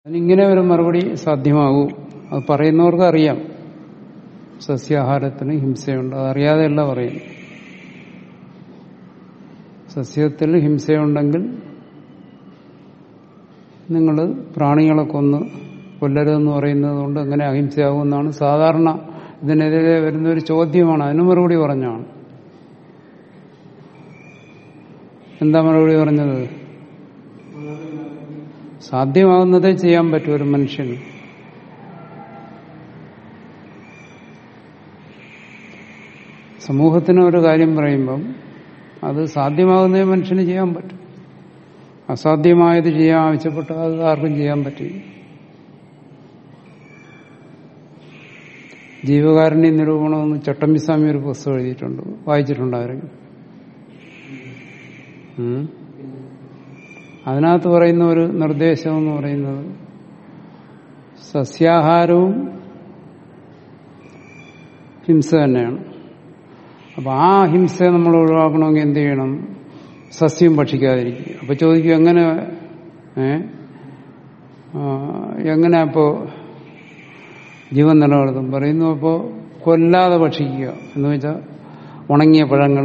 അതിനിങ്ങനെ ഒരു മറുപടി സാധ്യമാകൂ അത് പറയുന്നവർക്ക് അറിയാം സസ്യാഹാരത്തിന് ഹിംസയുണ്ട് അതറിയാതെയല്ല പറയുന്നു സസ്യത്തിൽ ഹിംസയുണ്ടെങ്കിൽ നിങ്ങൾ പ്രാണികളെ കൊന്ന് കൊല്ലരുതെന്ന് പറയുന്നത് കൊണ്ട് എങ്ങനെ അഹിംസയാകുമെന്നാണ് സാധാരണ ഇതിനെതിരെ വരുന്ന ഒരു ചോദ്യമാണ് അതിന് മറുപടി പറഞ്ഞാണ് എന്താ മറുപടി പറഞ്ഞത് സാധ്യമാകുന്നതേ ചെയ്യാൻ പറ്റും ഒരു മനുഷ്യന് സമൂഹത്തിന് ഒരു കാര്യം പറയുമ്പം അത് സാധ്യമാകുന്നേ മനുഷ്യന് ചെയ്യാൻ പറ്റും അസാധ്യമായത് ചെയ്യാൻ ആവശ്യപ്പെട്ടാൽ അത് ആർക്കും ചെയ്യാൻ പറ്റില്ല ജീവകാരുണ്യ നിരൂപണമെന്ന് ചട്ടമ്പിസ്വാമി ഒരു പുസ്തകം എഴുതിയിട്ടുണ്ട് വായിച്ചിട്ടുണ്ട് ആരെങ്കിലും ഉം. അതിനകത്ത് പറയുന്ന ഒരു നിർദ്ദേശം എന്ന് പറയുന്നത് സസ്യാഹാരവും ഹിംസ തന്നെയാണ് അപ്പൊ ആ ഹിംസയെ നമ്മൾ ഒഴിവാക്കണമെങ്കിൽ എന്ത് ചെയ്യണം സസ്യം ഭക്ഷിക്കാതിരിക്കുക അപ്പൊ ചോദിക്കും എങ്ങനെ ഏ ആ, എങ്ങനെ അപ്പോ ജീവൻ നിലനിർത്തും പറയുന്നു അപ്പോൾ കൊല്ലാതെ ഭക്ഷിക്കുക എന്ന് വെച്ചാൽ ഉണങ്ങിയ പഴങ്ങൾ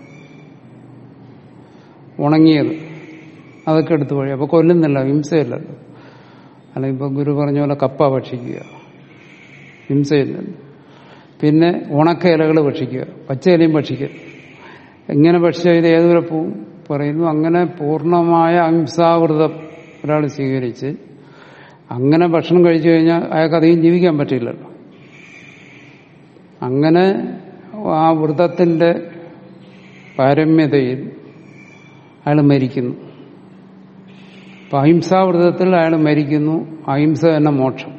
ഉണങ്ങിയത് അതൊക്കെ എടുത്തു വഴി അപ്പൊ കൊല്ലുന്നില്ല ഹിംസയില്ലല്ലോ അല്ലെങ്കിൽ ഇപ്പൊ ഗുരു പറഞ്ഞ പോലെ കപ്പ ഭക്ഷിക്കുക ഹിംസയില്ലല്ലോ പിന്നെ ഉണക്ക ഇലകൾ ഭക്ഷിക്കുക പച്ച ഇലയും ഭക്ഷിക്കുക എങ്ങനെ ഭക്ഷിച്ചാൽ ഇത് ഏതുവരെ പോവും പറയുന്നു അങ്ങനെ പൂർണ്ണമായ അഹിംസാവൃതം ഒരാൾ സ്വീകരിച്ച് അങ്ങനെ ഭക്ഷണം കഴിച്ചു കഴിഞ്ഞാൽ അയാൾക്ക് അധികം ജീവിക്കാൻ പറ്റില്ലല്ലോ അങ്ങനെ ആ വ്രതത്തിന്റെ പാരമ്യതയിൽ അയാൾ മരിക്കുന്നു അപ്പൊ അഹിംസാവ്രതത്തിൽ അയാൾ മരിക്കുന്നു അഹിംസ തന്നെ മോക്ഷം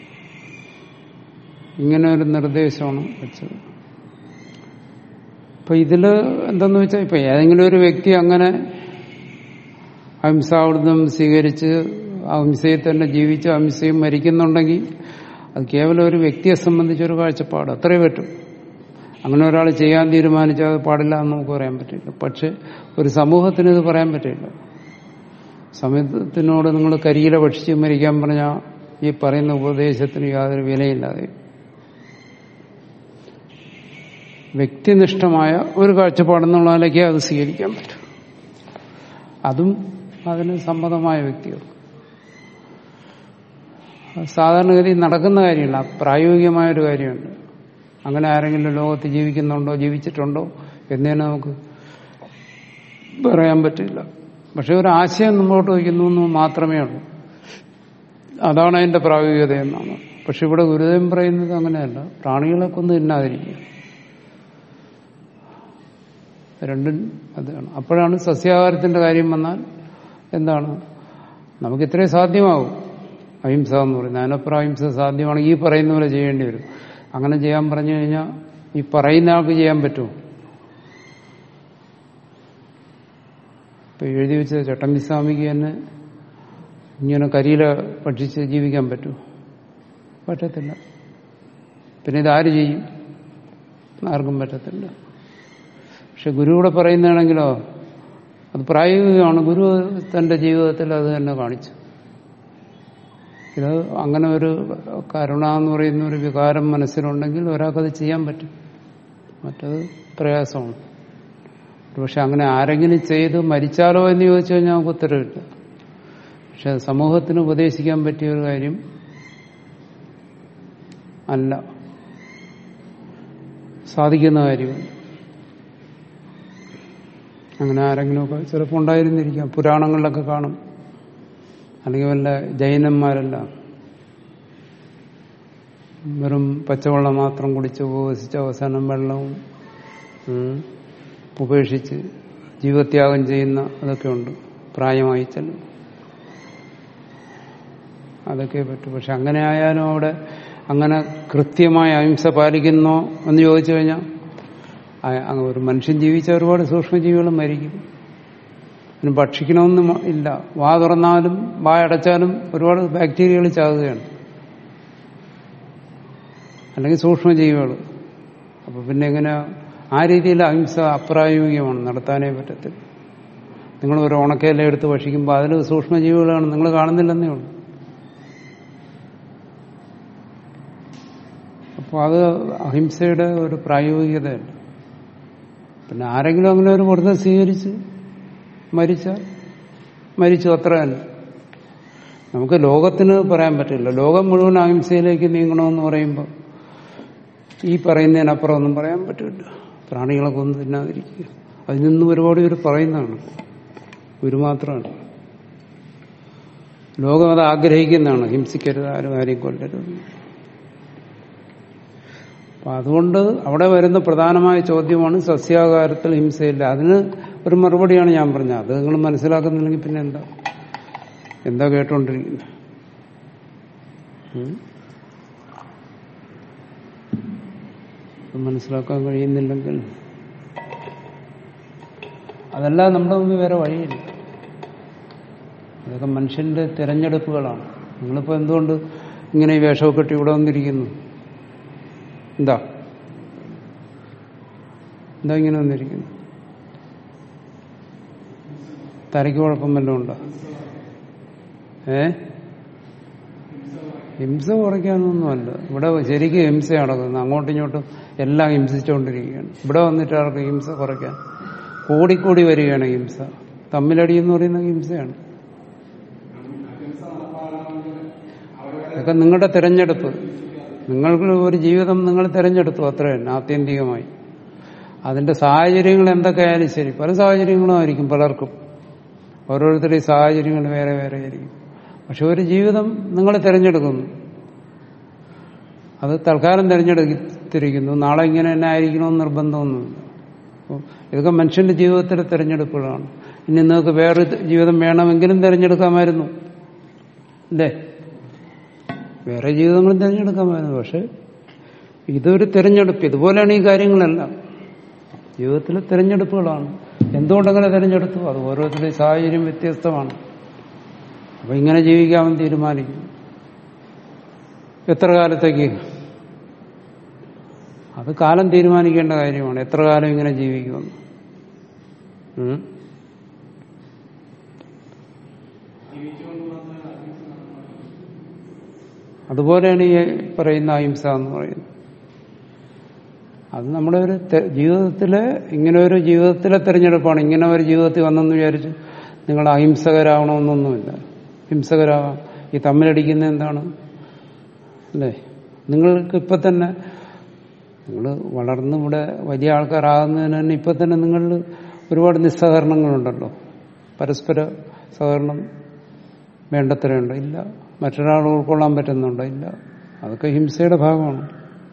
ഇങ്ങനെ ഒരു നിർദ്ദേശമാണ് വെച്ചത് അപ്പൊ ഇതില് എന്തെന്ന് വെച്ചാൽ ഇപ്പൊ ഏതെങ്കിലും ഒരു വ്യക്തി അങ്ങനെ അഹിംസാവൃതം സ്വീകരിച്ച് അഹിംസയെ തന്നെ ജീവിച്ച് അഹിംസയും മരിക്കുന്നുണ്ടെങ്കിൽ അത് കേവലം ഒരു വ്യക്തിയെ സംബന്ധിച്ചൊരു കാഴ്ചപ്പാട് അത്രേ പറ്റും അങ്ങനെ ഒരാൾ ചെയ്യാൻ തീരുമാനിച്ചാൽ അത് പാടില്ല എന്ന് നമുക്ക് പറയാൻ പറ്റില്ല പക്ഷെ ഒരു സമൂഹത്തിന് ഇത് പറയാൻ പറ്റില്ല സമൂഹത്തിനോട് നിങ്ങൾ കരിയില ഭക്ഷിച്ച് മരിക്കാൻ പറഞ്ഞാൽ ഈ പറയുന്ന ഉപദേശത്തിന് യാതൊരു വിലയില്ലാതെ വ്യക്തിനിഷ്ഠമായ ഒരു കാഴ്ചപ്പാടെന്നുള്ള നിലയ്ക്ക് അത് സ്വീകരിക്കാൻ പറ്റും അതും അതിന് സമ്മതമായ വ്യക്തികൾ സാധാരണഗതി നടക്കുന്ന കാര്യമില്ല പ്രായോഗികമായ ഒരു കാര്യമുണ്ട് അങ്ങനെ ആരെങ്കിലും ലോകത്ത് ജീവിക്കുന്നുണ്ടോ ജീവിച്ചിട്ടുണ്ടോ എന്നതിനെ നമുക്ക് പറയാൻ പറ്റില്ല പക്ഷെ ഒരു ആശയം മുമ്പോട്ട് വയ്ക്കുന്നു എന്ന് മാത്രമേ ഉള്ളൂ അതാണ് അതിന്റെ പ്രായോഗികത എന്നാണ് പക്ഷെ ഇവിടെ ഗുരുദേവൻ പറയുന്നത് അങ്ങനെയല്ല പ്രാണികളെ കൊന്ന് തിന്നാതിരിക്കുക രണ്ടും അതാണ് അപ്പോഴാണ് സസ്യാഹാരത്തിന്റെ കാര്യം വന്നാൽ എന്താണ് നമുക്ക് ഇത്രയും സാധ്യമാവും അഹിംസ എന്ന് പറയുന്നത് അതിനപ്പുറം അഹിംസ സാധ്യമാണെങ്കിൽ ഈ പറയുന്ന പോലെ ചെയ്യേണ്ടി വരും അങ്ങനെ ചെയ്യാൻ പറഞ്ഞു കഴിഞ്ഞാൽ ഈ പറയുന്ന ആൾക്ക് ചെയ്യാൻ പറ്റുമോ ഇപ്പൊ എഴുതി വെച്ച ചട്ടമ്പി സ്വാമിക്ക് തന്നെ ഇങ്ങനെ കരിയില ഭക്ഷിച്ച് ജീവിക്കാൻ പറ്റുമോ പറ്റത്തില്ല പിന്നെ ഇതാര് ചെയ്യും ആർക്കും പറ്റത്തില്ല പക്ഷെ ഗുരു കൂടെ പറയുന്നതാണെങ്കിലോ അത് പ്രായോഗികമാണ് ഗുരു തന്റെ ജീവിതത്തിൽ അത് തന്നെ കാണിച്ചു ഇത് അങ്ങനെ ഒരു കരുണ എന്ന് പറയുന്ന ഒരു വികാരം മനസ്സിലുണ്ടെങ്കിൽ ഒരാൾക്കത് ചെയ്യാൻ പറ്റും മറ്റത് പ്രയാസമാണ് പക്ഷെ അങ്ങനെ ആരെങ്കിലും ചെയ്ത് മരിച്ചാലോ എന്ന് ചോദിച്ചു കഴിഞ്ഞാൽ നമുക്ക് ഉത്തരവില്ല പക്ഷെ സമൂഹത്തിന് ഉപദേശിക്കാൻ പറ്റിയ ഒരു കാര്യം അല്ല സാധിക്കുന്ന കാര്യമല്ല അങ്ങനെ ആരെങ്കിലുമൊക്കെ ചിലപ്പോൾ ഉണ്ടായിരുന്നിരിക്കാം പുരാണങ്ങളിലൊക്കെ കാണും അല്ലെങ്കിൽ വല്ല ജൈനന്മാരെല്ലാം വെറും പച്ചവെള്ളം മാത്രം കുടിച്ച് ഉപവസിച്ച് അവസാനം വെള്ളവും ഉം, ഉപേക്ഷിച്ച് ജീവത്യാഗം ചെയ്യുന്ന അതൊക്കെ ഉണ്ട് പ്രായമായി ചെല്ലും അതൊക്കെ പറ്റും പക്ഷെ അങ്ങനെ ആയാലും അവിടെ അങ്ങനെ കൃത്യമായ അഹിംസ പാലിക്കുന്നോ എന്ന് ചോദിച്ചു കഴിഞ്ഞാൽ ആ- അങ്ങ് ഒരു മനുഷ്യൻ ജീവിച്ച ഒരുപാട് സൂക്ഷ്മജീവികളും മരിക്കും അതിന് ഭക്ഷിക്കണമെന്നും ഇല്ല വാ തുറന്നാലും വാ അടച്ചാലും ഒരുപാട് ബാക്ടീരിയകൾ ചാകുകയാണ് അല്ലെങ്കിൽ സൂക്ഷ്മജീവികൾ അപ്പൊ പിന്നെ എങ്ങനെ ആ രീതിയിൽ അഹിംസ അപ്രായോഗികമാണ് നടത്താനേ പറ്റത്തില്ല നിങ്ങൾ ഒരു ഉണക്കയില എടുത്ത് ഭക്ഷിക്കുമ്പോൾ അതിൽ സൂക്ഷ്മജീവികളാണ് നിങ്ങൾ കാണുന്നില്ലെന്നേ ഉള്ളൂ അപ്പോൾ അത് അഹിംസയുടെ ഒരു പ്രായോഗികതയല്ല പിന്നെ ആരെങ്കിലും അങ്ങനെ ഒരു വ്രതം സ്വീകരിച്ച് മരിച്ചാൽ മരിച്ചു അത്ര തന്നെ നമുക്ക് ലോകത്തിന് പറയാൻ പറ്റില്ല ലോകം മുഴുവൻ അഹിംസയിലേക്ക് നീങ്ങണമെന്ന് പറയുമ്പോൾ ഈ പറയുന്നതിനപ്പുറം ഒന്നും പറയാൻ പറ്റില്ല പ്രാണികളെ കൊന്നു തിന്നാതിരിക്കുക അതിൽ നിന്നും ഒരുപാട് പേര് പറയുന്നതാണ് ഒരു മാത്രമാണ് ലോകം അത് ആഗ്രഹിക്കുന്നതാണ് ഹിംസിക്കരുത് ആരും ആരെയും കൊല്ലരുത് അപ്പൊ അതുകൊണ്ട് അവിടെ വരുന്ന പ്രധാനമായ ചോദ്യമാണ് സസ്യാകാരത്തിൽ ഹിംസയില്ല അതിന് ഒരു മറുപടിയാണ് ഞാൻ പറഞ്ഞത് അത് നിങ്ങൾ മനസ്സിലാക്കുന്നില്ലെങ്കിൽ പിന്നെ എന്താ എന്താ കേട്ടോണ്ടിരിക്കുന്നത് ഉം? ഇത് മനസ്സിലാക്കാൻ കഴിയുന്നില്ലെങ്കിൽ അതല്ല നമ്മുടെ മുമ്പിൽ വേറെ വഴിയില്ല അതൊക്കെ മനുഷ്യന്റെ തിരഞ്ഞെടുപ്പുകളാണ് നിങ്ങളിപ്പോ എന്തുകൊണ്ട് ഇങ്ങനെ ഈ വേഷമൊക്കെ ഇട്ട് ഇവിടെ വന്നിരിക്കുന്നു എന്താ എന്താ ഇങ്ങനെ വന്നിരിക്കുന്നു തലയ്ക്ക് കുഴപ്പം വല്ലതും ഉണ്ടോ ഏ ഹിംസ കുറയ്ക്കാനൊന്നുമല്ല ഇവിടെ ശരിക്കും ഹിംസ നടക്കുന്നത് അങ്ങോട്ടും ഇങ്ങോട്ടും എല്ലാം ഹിംസിച്ചുകൊണ്ടിരിക്കുകയാണ് ഇവിടെ വന്നിട്ട് ആർക്ക് ഹിംസ കുറയ്ക്കാൻ കൂടിക്കൂടി വരികയാണ് ഹിംസ തമ്മിലടി എന്ന് പറയുന്ന ഹിംസയാണ് ഇതൊക്കെ നിങ്ങളുടെ തിരഞ്ഞെടുപ്പ് നിങ്ങൾക്ക് ഒരു ജീവിതം നിങ്ങൾ തിരഞ്ഞെടുത്തു അത്ര തന്നെ ആത്യന്തികമായി അതിന്റെ സാഹചര്യങ്ങൾ എന്തൊക്കെയായാലും ശരി പല സാഹചര്യങ്ങളും ആയിരിക്കും പലർക്കും ഓരോരുത്തരുടെയും സാഹചര്യങ്ങൾ വേറെ വേറെ ആയിരിക്കും പക്ഷെ ഒരു ജീവിതം നിങ്ങൾ തിരഞ്ഞെടുക്കുന്നു അത് തൽക്കാലം തിരഞ്ഞെടുത്തിരിക്കുന്നു നാളെ ഇങ്ങനെ തന്നെ ആയിരിക്കണമെന്ന് നിർബന്ധമൊന്നുമില്ല അപ്പോൾ ഇതൊക്കെ മനുഷ്യന്റെ ജീവിതത്തിലെ തിരഞ്ഞെടുപ്പുകളാണ് ഇനി നിങ്ങൾക്ക് വേറെ ജീവിതം വേണമെങ്കിലും തിരഞ്ഞെടുക്കാമായിരുന്നു അല്ലേ വേറെ ജീവിതങ്ങളും തിരഞ്ഞെടുക്കാമായിരുന്നു പക്ഷെ ഇതൊരു തിരഞ്ഞെടുപ്പ് ഇതുപോലെയാണ് ഈ കാര്യങ്ങളെല്ലാം ജീവിതത്തിലെ തിരഞ്ഞെടുപ്പുകളാണ് എന്തുകൊണ്ടങ്ങനെ തിരഞ്ഞെടുത്തു അത് ഓരോരുത്തരുടെയും സാഹചര്യം വ്യത്യസ്തമാണ് അപ്പൊ ഇങ്ങനെ ജീവിക്കാമെന്ന് തീരുമാനിക്കും എത്ര കാലത്തേക്ക് അത് കാലം തീരുമാനിക്കേണ്ട കാര്യമാണ് എത്ര കാലം ഇങ്ങനെ ജീവിക്കുമെന്ന് ഉം? അതുപോലെയാണ് ഈ പറയുന്ന അഹിംസ എന്ന് പറയുന്നത് അത് നമ്മുടെ ഒരു തെ- ജീവിതത്തിലെ ഇങ്ങനെ ഒരു ജീവിതത്തിലെ തെരഞ്ഞെടുപ്പാണ് ഇങ്ങനെ ഒരു ജീവിതത്തിൽ വന്നെന്ന് വിചാരിച്ച് നിങ്ങൾ അഹിംസകരാവണമെന്നൊന്നുമില്ല ഹിംസകരാവാം ഈ തമ്മിലടിക്കുന്ന എന്താണ് അല്ലേ നിങ്ങൾക്ക് ഇപ്പൊ തന്നെ നിങ്ങൾ വളർന്ന് ഇവിടെ വലിയ ആൾക്കാരാകുന്നതിന് തന്നെ ഇപ്പൊ തന്നെ നിങ്ങളിൽ ഒരുപാട് നിസ്സഹകരണങ്ങളുണ്ടല്ലോ പരസ്പര സഹകരണം വേണ്ടത്രയുണ്ടോ ഇല്ല മറ്റൊരാൾ ഉൾക്കൊള്ളാൻ പറ്റുന്നുണ്ടോ ഇല്ല അതൊക്കെ ഹിംസയുടെ ഭാഗമാണ്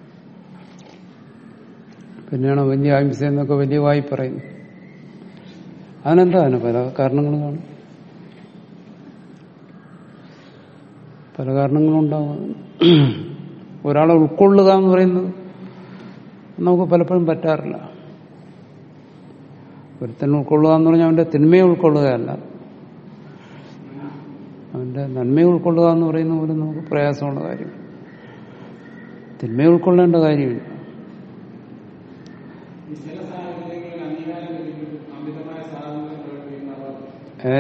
പിന്നെയാണ് വലിയ അഹിംസ എന്നൊക്കെ വലിയ വായി പറയുന്നു അതിനെന്താ അതിന് പല കാരണങ്ങളും കാണും പല കാരണങ്ങളും ഉണ്ടാവും അതിന്. ഒരാളെ ഉൾക്കൊള്ളുക എന്ന് പറയുന്നത് നമുക്ക് പലപ്പോഴും പറ്റാറില്ല ഒരുത്തൻ ഉൾക്കൊള്ളുക എന്ന് പറഞ്ഞാൽ അവന്റെ തിന്മയെ ഉൾക്കൊള്ളുകയല്ല അവന്റെ നന്മയെ ഉൾക്കൊള്ളുക എന്ന് പറയുന്ന പോലെ നമുക്ക് പ്രയാസമുള്ള കാര്യം തിന്മയെ ഉൾക്കൊള്ളേണ്ട കാര്യമില്ല ഏ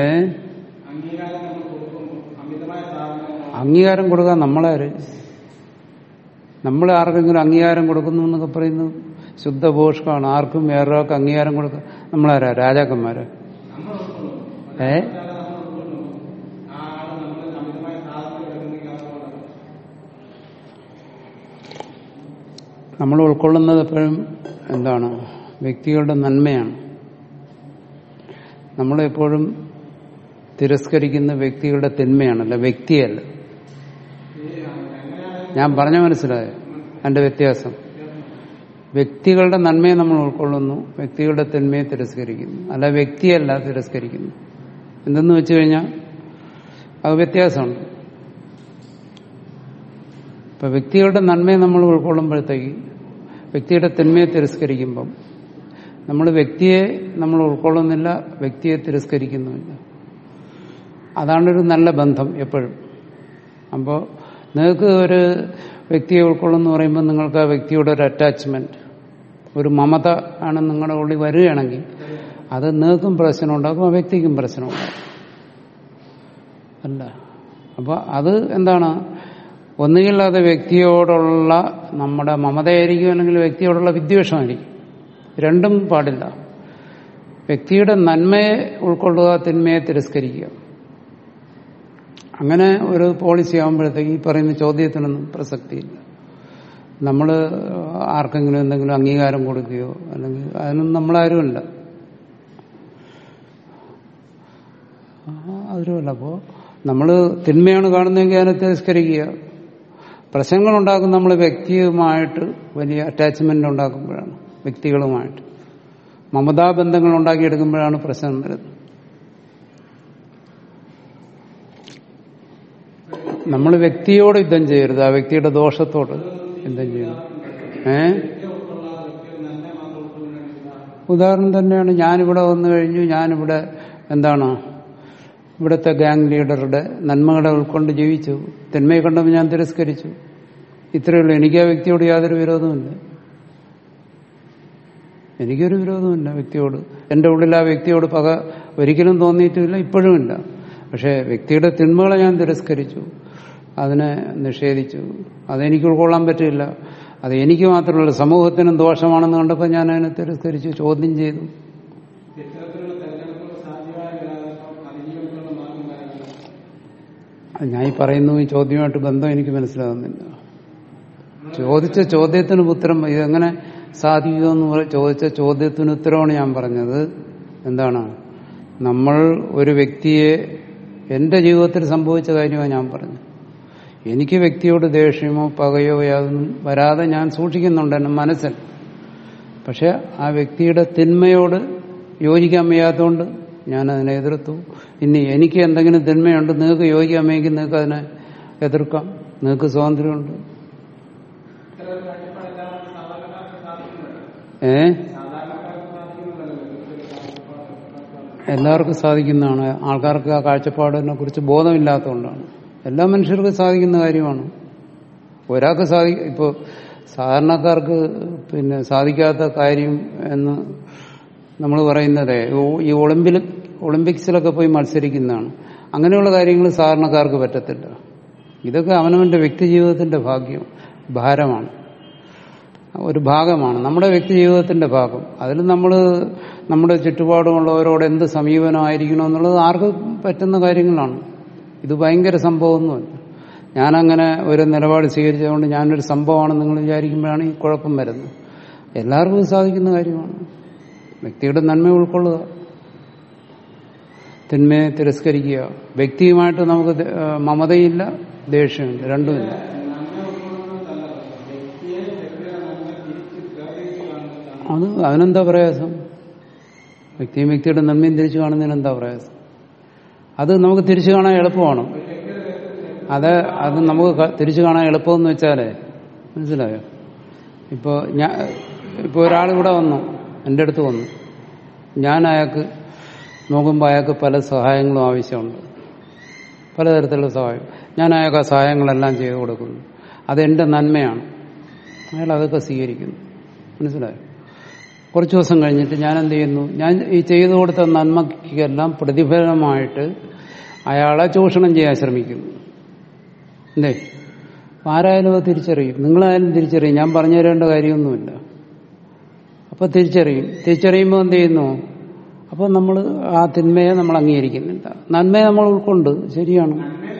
അംഗീകാരം കൊടുക്കാൻ നമ്മളാര് നമ്മൾ ആർക്കെങ്കിലും അംഗീകാരം കൊടുക്കുന്നു എന്നൊക്കെ പറയുന്നത് ശുദ്ധഭോഷ്കാണ് ആർക്കും വേറൊരാൾക്ക് അംഗീകാരം കൊടുക്കുക നമ്മളാരാ രാജാക്കന്മാര് ഏ നമ്മൾ ഉൾക്കൊള്ളുന്നത് എപ്പോഴും എന്താണ് വ്യക്തികളുടെ നന്മയാണ് നമ്മളെപ്പോഴും തിരസ്കരിക്കുന്ന വ്യക്തികളുടെ തിന്മയാണല്ല വ്യക്തിയല്ല ഞാൻ പറഞ്ഞ മനസ്സിലായോ എന്റെ വ്യത്യാസം വ്യക്തികളുടെ നന്മയെ നമ്മൾ ഉൾക്കൊള്ളുന്നു വ്യക്തികളുടെ തിന്മയെ തിരസ്കരിക്കുന്നു അല്ല വ്യക്തിയല്ല തിരസ്കരിക്കുന്നു എന്തെന്ന് വെച്ചു കഴിഞ്ഞാൽ അത് വ്യത്യാസമുണ്ട് ഇപ്പൊ വ്യക്തികളുടെ നന്മയെ നമ്മൾ ഉൾക്കൊള്ളുമ്പോഴത്തേക്ക് വ്യക്തിയുടെ തിന്മയെ തിരസ്കരിക്കുമ്പം നമ്മൾ വ്യക്തിയെ നമ്മൾ ഉൾക്കൊള്ളുന്നില്ല വ്യക്തിയെ തിരസ്കരിക്കുന്നുമില്ല അതാണൊരു നല്ല ബന്ധം എപ്പോഴും അപ്പോൾ നിങ്ങൾക്ക് ഒരു വ്യക്തിയെ ഉൾക്കൊള്ളുന്നു പറയുമ്പോൾ നിങ്ങൾക്ക് ആ വ്യക്തിയുടെ ഒരു അറ്റാച്ച്മെന്റ് ഒരു മമത ആണ് നിങ്ങളുടെ ഉള്ളിൽ വരികയാണെങ്കിൽ അത് നിങ്ങൾക്കും പ്രശ്നം ഉണ്ടാക്കും ആ വ്യക്തിക്കും പ്രശ്നം ഉണ്ടാക്കും അല്ല അപ്പോൾ അത് എന്താണ് ഒന്നുകിൽ അത് വ്യക്തിയോടുള്ള നമ്മുടെ മമതയായിരിക്കും അല്ലെങ്കിൽ വ്യക്തിയോടുള്ള വിദ്വേഷമായിരിക്കും രണ്ടും പാടില്ല വ്യക്തിയുടെ നന്മയെ ഉൾക്കൊള്ളുക തിന്മയെ തിരസ്കരിക്കുക അങ്ങനെ ഒരു പോളിസി ആകുമ്പോഴത്തേക്ക് ഈ പറയുന്ന ചോദ്യത്തിനൊന്നും പ്രസക്തിയില്ല നമ്മൾ ആർക്കെങ്കിലും എന്തെങ്കിലും അംഗീകാരം കൊടുക്കുകയോ അല്ലെങ്കിൽ അതിനൊന്നും നമ്മളാരുമല്ല അതിലുമല്ല അപ്പോൾ നമ്മൾ തിന്മയാണ് കാണുന്നതെങ്കിൽ അതിനെ തിരസ്കരിക്കുക പ്രശ്നങ്ങൾ ഉണ്ടാക്കുന്ന നമ്മൾ വ്യക്തിയുമായിട്ട് വലിയ അറ്റാച്ച്മെന്റ് ഉണ്ടാക്കുമ്പോഴാണ് വ്യക്തികളുമായിട്ട് മമതാബന്ധങ്ങൾ ഉണ്ടാക്കിയെടുക്കുമ്പോഴാണ് പ്രശ്നം വരുന്നത് നമ്മൾ വ്യക്തിയോട് യുദ്ധം ചെയ്യരുത് ആ വ്യക്തിയുടെ ദോഷത്തോട് യുദ്ധം ചെയ്യണം ഏ ഉദാഹരണം തന്നെയാണ് ഞാനിവിടെ വന്നു കഴിഞ്ഞു ഞാനിവിടെ എന്താണ് ഇവിടുത്തെ ഗാങ് ലീഡറുടെ നന്മകളെ ഉൾക്കൊണ്ട് ജീവിച്ചു തിന്മയെ കണ്ടപ്പോൾ ഞാൻ തിരസ്കരിച്ചു ഇത്രയേ ഉള്ളൂ എനിക്ക് ആ വ്യക്തിയോട് യാതൊരു വിരോധമില്ല എനിക്കൊരു വിരോധമില്ല വ്യക്തിയോട് എൻ്റെ ഉള്ളിൽ ആ വ്യക്തിയോട് പക ഒരിക്കലും തോന്നിയിട്ടുമില്ല ഇപ്പോഴുമില്ല പക്ഷേ വ്യക്തിയുടെ തിന്മകളെ ഞാൻ തിരസ്കരിച്ചു അതിനെ നിഷേധിച്ചു അതെനിക്ക് ഉൾക്കൊള്ളാൻ പറ്റില്ല അത് എനിക്ക് മാത്രമല്ല സമൂഹത്തിനും ദോഷമാണെന്ന് കണ്ടപ്പോൾ ഞാൻ അതിനെ തിരസ്കരിച്ചു ചോദ്യം ചെയ്തു ഞാൻ ഈ പറയുന്നു ഈ ചോദ്യമായിട്ട് ബന്ധം എനിക്ക് മനസ്സിലാകുന്നില്ല ചോദിച്ച ചോദ്യത്തിന് ഉത്തരം ഇതെങ്ങനെ സാധിക്കുമെന്ന് ചോദിച്ച ചോദ്യത്തിന് ഉത്തരമാണ് ഞാൻ പറഞ്ഞത് എന്താണ് നമ്മൾ ഒരു വ്യക്തിയെ എന്റെ ജീവിതത്തിൽ സംഭവിച്ച കാര്യമാണ് ഞാൻ പറഞ്ഞത് എനിക്ക് വ്യക്തിയോട് ദേഷ്യമോ പകയോ യാതൊന്നും വരാതെ ഞാൻ സൂക്ഷിക്കുന്നുണ്ട് എന്റെ മനസ്സിൽ പക്ഷെ ആ വ്യക്തിയുടെ തിന്മയോട് യോജിക്കാൻ വയ്യാത്തതുകൊണ്ട് ഞാൻ അതിനെ എതിർത്തു ഇനി എനിക്ക് എന്തെങ്കിലും തിന്മയുണ്ട് നിങ്ങൾക്ക് യോജിക്കാൻ വയ്യെങ്കിൽ നിങ്ങൾക്ക് അതിനെ എതിർക്കാം നിങ്ങൾക്ക് സ്വാതന്ത്ര്യമുണ്ട് ഏ എല്ലാവർക്കും സാധിക്കുന്നതാണ് ആൾക്കാർക്ക് ആ കാഴ്ചപ്പാടിനെ കുറിച്ച് ബോധമില്ലാത്തതുകൊണ്ടാണ് എല്ലാ മനുഷ്യർക്കും സാധിക്കുന്ന കാര്യമാണ് ഒരാൾക്ക് സാധി ഇപ്പോൾ സാധാരണക്കാർക്ക് പിന്നെ സാധിക്കാത്ത കാര്യം എന്ന് നമ്മൾ പറയുന്നത് ഈ ഒളിമ്പിൽ ഒളിമ്പിക്സിലൊക്കെ പോയി മത്സരിക്കുന്നതാണ് അങ്ങനെയുള്ള കാര്യങ്ങൾ സാധാരണക്കാർക്ക് പറ്റത്തില്ല ഇതൊക്കെ അവനവന്റെ വ്യക്തി ജീവിതത്തിന്റെ ഭാഗ്യം ഭാരമാണ് ഒരു ഭാഗമാണ് നമ്മുടെ വ്യക്തി ജീവിതത്തിന്റെ ഭാഗം അതിൽ നമ്മൾ നമ്മുടെ ചുറ്റുപാടുമുള്ളവരോട് എന്ത് സമീപനമായിരിക്കണം എന്നുള്ളത് ആർക്കും പറ്റുന്ന കാര്യങ്ങളാണ് ഇത് ഭയങ്കര സംഭവമൊന്നുമല്ല ഞാനങ്ങനെ ഒരു നിലപാട് സ്വീകരിച്ചതുകൊണ്ട് ഞാനൊരു സംഭവമാണെന്ന് നിങ്ങൾ വിചാരിക്കുമ്പോഴാണ് ഈ കുഴപ്പം വരുന്നത് എല്ലാവർക്കും ഇത് സാധിക്കുന്ന കാര്യമാണ് വ്യക്തിയുടെ നന്മ ഉൾക്കൊള്ളുക തിന്മയെ തിരസ്കരിക്കുക വ്യക്തിയുമായിട്ട് നമുക്ക് മമതയില്ല ദേഷ്യമില്ല രണ്ടുമില്ല അത് അതിനെന്താ പ്രയാസം വ്യക്തിയും വ്യക്തിയുടെ നന്മയും തിരിച്ചു കാണുന്നതിന് എന്താ പ്രയാസം അത് നമുക്ക് തിരിച്ചു കാണാൻ എളുപ്പമാണ് അത് അത് നമുക്ക് തിരിച്ചു കാണാൻ എളുപ്പമെന്ന് വെച്ചാലേ മനസ്സിലായോ ഇപ്പോൾ ഞാൻ ഇപ്പോൾ ഒരാളിവിടെ വന്നു എൻ്റെ അടുത്ത് വന്നു ഞാൻ അയാൾക്ക് നോക്കുമ്പോൾ അയാൾക്ക് പല സഹായങ്ങളും ആവശ്യമുണ്ട് പലതരത്തിലുള്ള സഹായം ഞാൻ അയാൾക്ക് ആ സഹായങ്ങളെല്ലാം ചെയ്തു കൊടുക്കുന്നു അതെന്റെ നന്മയാണ് അയാൾ അതൊക്കെ സ്വീകരിക്കുന്നു മനസ്സിലായോ കുറച്ച് ദിവസം കഴിഞ്ഞിട്ട് ഞാൻ എന്ത് ചെയ്യുന്നു ഞാൻ ഈ ചെയ്തു കൊടുത്ത നന്മയ്ക്കെല്ലാം പ്രതിഫലമായിട്ട് അയാളെ ചൂഷണം ചെയ്യാൻ ശ്രമിക്കുന്നു എന്തേ ആരായാലും അത് തിരിച്ചറിയും നിങ്ങളായാലും തിരിച്ചറിയും ഞാൻ പറഞ്ഞു തരേണ്ട കാര്യമൊന്നുമില്ല അപ്പൊ തിരിച്ചറിയും തിരിച്ചറിയുമ്പോൾ എന്ത് ചെയ്യുന്നു അപ്പൊ നമ്മൾ ആ തിന്മയെ നമ്മൾ അംഗീകരിക്കുന്നില്ല നന്മയെ നമ്മൾ ഉൾക്കൊണ്ട് ശരിയാണ്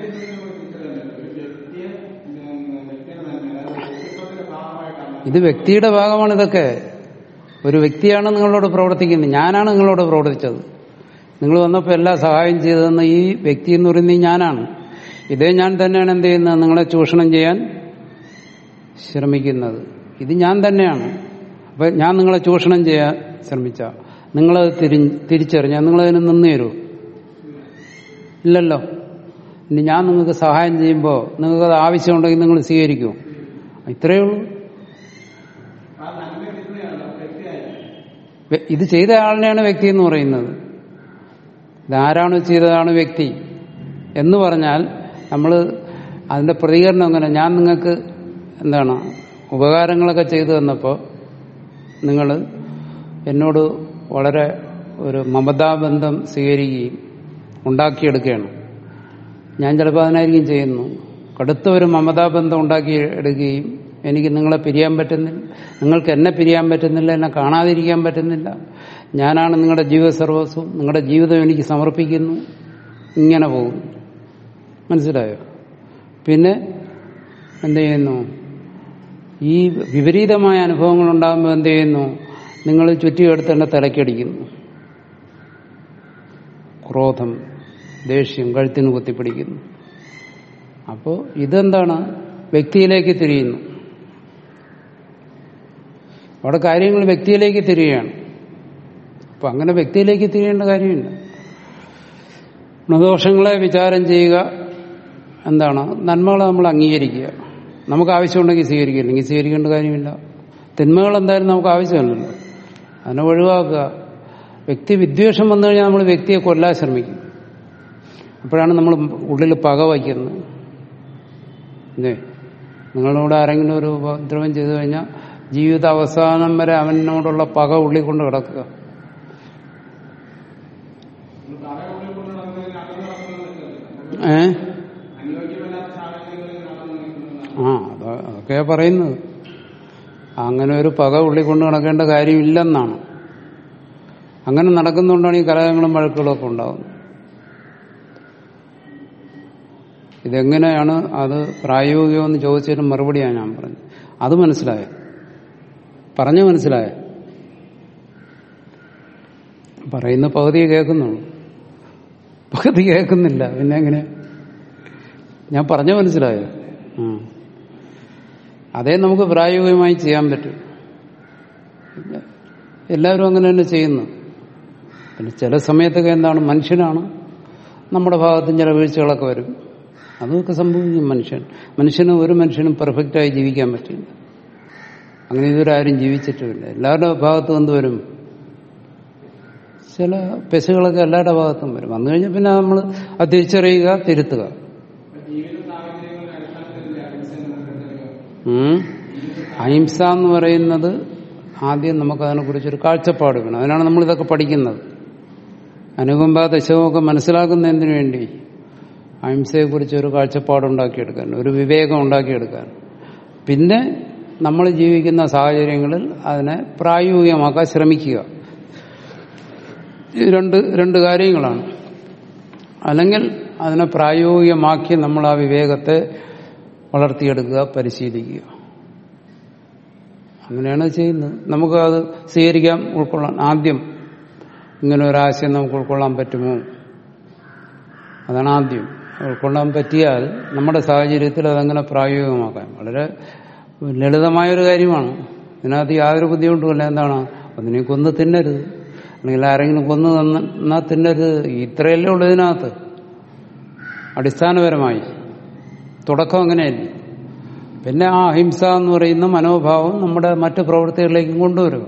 ഇത് വ്യക്തിയുടെ ഭാഗമാണ് ഇതൊക്കെ ഒരു വ്യക്തിയാണ് നിങ്ങളോട് പ്രവർത്തിക്കുന്നത് ഞാനാണ് നിങ്ങളോട് പ്രവർത്തിച്ചത് നിങ്ങൾ വന്നപ്പോൾ എല്ലാ സഹായം ചെയ്തതെന്ന് ഈ വ്യക്തി എന്ന് പറയുന്നത് ഞാനാണ് ഇതേ ഞാൻ തന്നെയാണ് എന്ത് ചെയ്യുന്നത് നിങ്ങളെ ചൂഷണം ചെയ്യാൻ ശ്രമിക്കുന്നത് ഇത് ഞാൻ തന്നെയാണ് അപ്പൊ ഞാൻ നിങ്ങളെ ചൂഷണം ചെയ്യാൻ ശ്രമിച്ച നിങ്ങളത് തിരി തിരിച്ചറിഞ്ഞാൽ നിങ്ങളതിന് നിന്ന് തരൂ ഇല്ലല്ലോ ഇനി ഞാൻ നിങ്ങൾക്ക് സഹായം ചെയ്യുമ്പോൾ നിങ്ങൾക്കത് ആവശ്യമുണ്ടെങ്കിൽ നിങ്ങൾ സ്വീകരിക്കും ഇത്രയേ ഉള്ളൂ ഇത് ചെയ്ത ആളിനെയാണ് വ്യക്തി എന്ന് പറയുന്നത് ഇതാരാണ് ചെയ്തതാണ് വ്യക്തി എന്ന് പറഞ്ഞാൽ നമ്മൾ അതിന്റെ പ്രതികരണം എങ്ങനെ ഞാൻ നിങ്ങൾക്ക് എന്താണ് ഉപകാരങ്ങളൊക്കെ ചെയ്തു തന്നപ്പോൾ നിങ്ങൾ എന്നോട് വളരെ ഒരു മമതാബന്ധം സ്വീകരിക്കുകയും ഉണ്ടാക്കിയെടുക്കുകയാണ് ഞാൻ ചിലപ്പോൾ അതിനായിരിക്കും ചെയ്യുന്നു കടുത്ത ഒരു മമതാബന്ധം ഉണ്ടാക്കി എടുക്കുകയും എനിക്ക് നിങ്ങളെ പിരിയാൻ പറ്റുന്നില്ല നിങ്ങൾക്ക് എന്നെ പിരിയാൻ പറ്റുന്നില്ല എന്നെ കാണാതിരിക്കാൻ പറ്റുന്നില്ല ഞാനാണ് നിങ്ങളുടെ ജീവിത സർവസ്വം നിങ്ങളുടെ ജീവിതം എനിക്ക് സമർപ്പിക്കുന്നു ഇങ്ങനെ പോകും മനസ്സിലായോ പിന്നെ എന്ത് ചെയ്യുന്നു ഈ വിപരീതമായ അനുഭവങ്ങൾ ഉണ്ടാകുമ്പോൾ എന്ത് ചെയ്യുന്നു നിങ്ങൾ ചുറ്റിയെടുത്ത് തന്നെ തലക്കടിക്കുന്നു ക്രോധം ദേഷ്യം കഴുത്തിന് കുത്തിപ്പിടിക്കുന്നു അപ്പോൾ ഇതെന്താണ് വ്യക്തിയിലേക്ക് തിരിയുന്നു അവിടെ കാര്യങ്ങൾ വ്യക്തിയിലേക്ക് തിരിയുകയാണ് അപ്പൊ അങ്ങനെ വ്യക്തിയിലേക്ക് തിരിയേണ്ട കാര്യമില്ല ഗുണദോഷങ്ങളെ വിചാരം ചെയ്യുക എന്താണ് നന്മകളെ നമ്മൾ അംഗീകരിക്കുക നമുക്ക് ആവശ്യമുണ്ടെങ്കിൽ സ്വീകരിക്കുക അല്ലെങ്കിൽ സ്വീകരിക്കേണ്ട കാര്യമില്ല തിന്മകൾ എന്തായാലും നമുക്ക് ആവശ്യമല്ലല്ലോ അതിനെ ഒഴിവാക്കുക വ്യക്തി വിദ്വേഷം വന്നു കഴിഞ്ഞാൽ നമ്മൾ വ്യക്തിയെ കൊല്ലാൻ ശ്രമിക്കും അപ്പോഴാണ് നമ്മൾ ഉള്ളിൽ പക വയ്ക്കുന്നത് ഇല്ലേ നിങ്ങളോട് ആരെങ്കിലും ഒരു ഉപദ്രവം ചെയ്തു കഴിഞ്ഞാൽ ജീവിത അവസാനം വരെ അവനോടുള്ള പക ഉള്ളിൽ കൊണ്ട് കിടക്കുക ഏ ആ അതാ അതൊക്കെയാ പറയുന്നത് അങ്ങനെ ഒരു പക ഉള്ളിൽ കൊണ്ട് നടക്കേണ്ട കാര്യമില്ലെന്നാണ് അങ്ങനെ നടക്കുന്നതുകൊണ്ടാണ് ഈ കലഹങ്ങളും വഴക്കുകളും ഒക്കെ ഉണ്ടാകുന്നത് ഇതെങ്ങനെയാണ് അത് പ്രായോഗികമെന്ന് ചോദിച്ചതിന് മറുപടിയാണ് ഞാൻ പറഞ്ഞത് അത് മനസ്സിലായോ പറഞ്ഞു മനസ്സിലായോ പറയുന്ന പകുതി കേൾക്കുന്നുള്ളൂ പകുതി കേൾക്കുന്നില്ല പിന്നെ എങ്ങനെ ഞാൻ പറഞ്ഞു മനസ്സിലായോ ആ അതേ നമുക്ക് പ്രായോഗികമായി ചെയ്യാൻ പറ്റും എല്ലാവരും അങ്ങനെ തന്നെ ചെയ്യുന്നു പിന്നെ ചില സമയത്തൊക്കെ എന്താണ് മനുഷ്യനാണ് നമ്മുടെ ഭാഗത്തും ചില വീഴ്ചകളൊക്കെ വരും അതൊക്കെ സംഭവിക്കും മനുഷ്യൻ മനുഷ്യന് ഒരു മനുഷ്യനും പെർഫെക്റ്റായി ജീവിക്കാൻ പറ്റില്ല അങ്ങനെ ഇതുവരെ ആരും ജീവിച്ചിട്ടുമില്ല എല്ലാവരുടെ ഭാഗത്തും എന്ത് വരും ചില പെശുകളൊക്കെ എല്ലാവരുടെ ഭാഗത്തും വരും വന്നു കഴിഞ്ഞാൽ പിന്നെ നമ്മൾ അത് തിരിച്ചറിയുക തിരുത്തുക ഉം. അഹിംസ എന്ന് പറയുന്നത് ആദ്യം നമുക്ക് അതിനെക്കുറിച്ചൊരു കാഴ്ചപ്പാട് വേണം അതിനാണ് നമ്മൾ ഇതൊക്കെ പഠിക്കുന്നത് അനുകമ്പ ദശകമൊക്കെ മനസ്സിലാക്കുന്നതിന് വേണ്ടി അഹിംസയെക്കുറിച്ച് ഒരു കാഴ്ചപ്പാടുണ്ടാക്കിയെടുക്കാൻ ഒരു വിവേകം ഉണ്ടാക്കിയെടുക്കാൻ പിന്നെ നമ്മൾ ജീവിക്കുന്ന സാഹചര്യങ്ങളിൽ അതിനെ പ്രായോഗികമാക്കാൻ ശ്രമിക്കുക ഇത് രണ്ട് രണ്ട് കാര്യങ്ങളാണ് അല്ലെങ്കിൽ അതിനെ പ്രായോഗികമാക്കി നമ്മൾ ആ വിവേകത്തെ വളർത്തിയെടുക്കുക പരിശീലിക്കുക അങ്ങനെയാണ് ചെയ്യുന്നത് നമുക്ക് അത് സ്വീകരിക്കാം ഉൾക്കൊള്ളാൻ ആദ്യം ഇങ്ങനെ ഒരാശയം നമുക്ക് ഉൾക്കൊള്ളാൻ പറ്റുമോ അതാണ് ആദ്യം ഉൾക്കൊള്ളാൻ പറ്റിയാൽ നമ്മുടെ സാഹചര്യത്തിൽ അതങ്ങനെ പ്രായോഗികമാക്കാം വളരെ ലളിതമായൊരു കാര്യമാണ് ഇതിനകത്ത് യാതൊരു ബുദ്ധിമുട്ടുമില്ല എന്താണ് അതിനെ കൊന്ന് തിന്നരുത് അല്ലെങ്കിൽ ആരെങ്കിലും കൊന്നു തന്നാൽ തിന്നരുത് ഇത്രയല്ലേ ഉള്ളൂ ഇതിനകത്ത് അടിസ്ഥാനപരമായി തുടക്കം അങ്ങനെയല്ലേ പിന്നെ ആ അഹിംസ എന്ന് പറയുന്ന മനോഭാവം നമ്മുടെ മറ്റു പ്രവൃത്തികളിലേക്കും കൊണ്ടുവരിക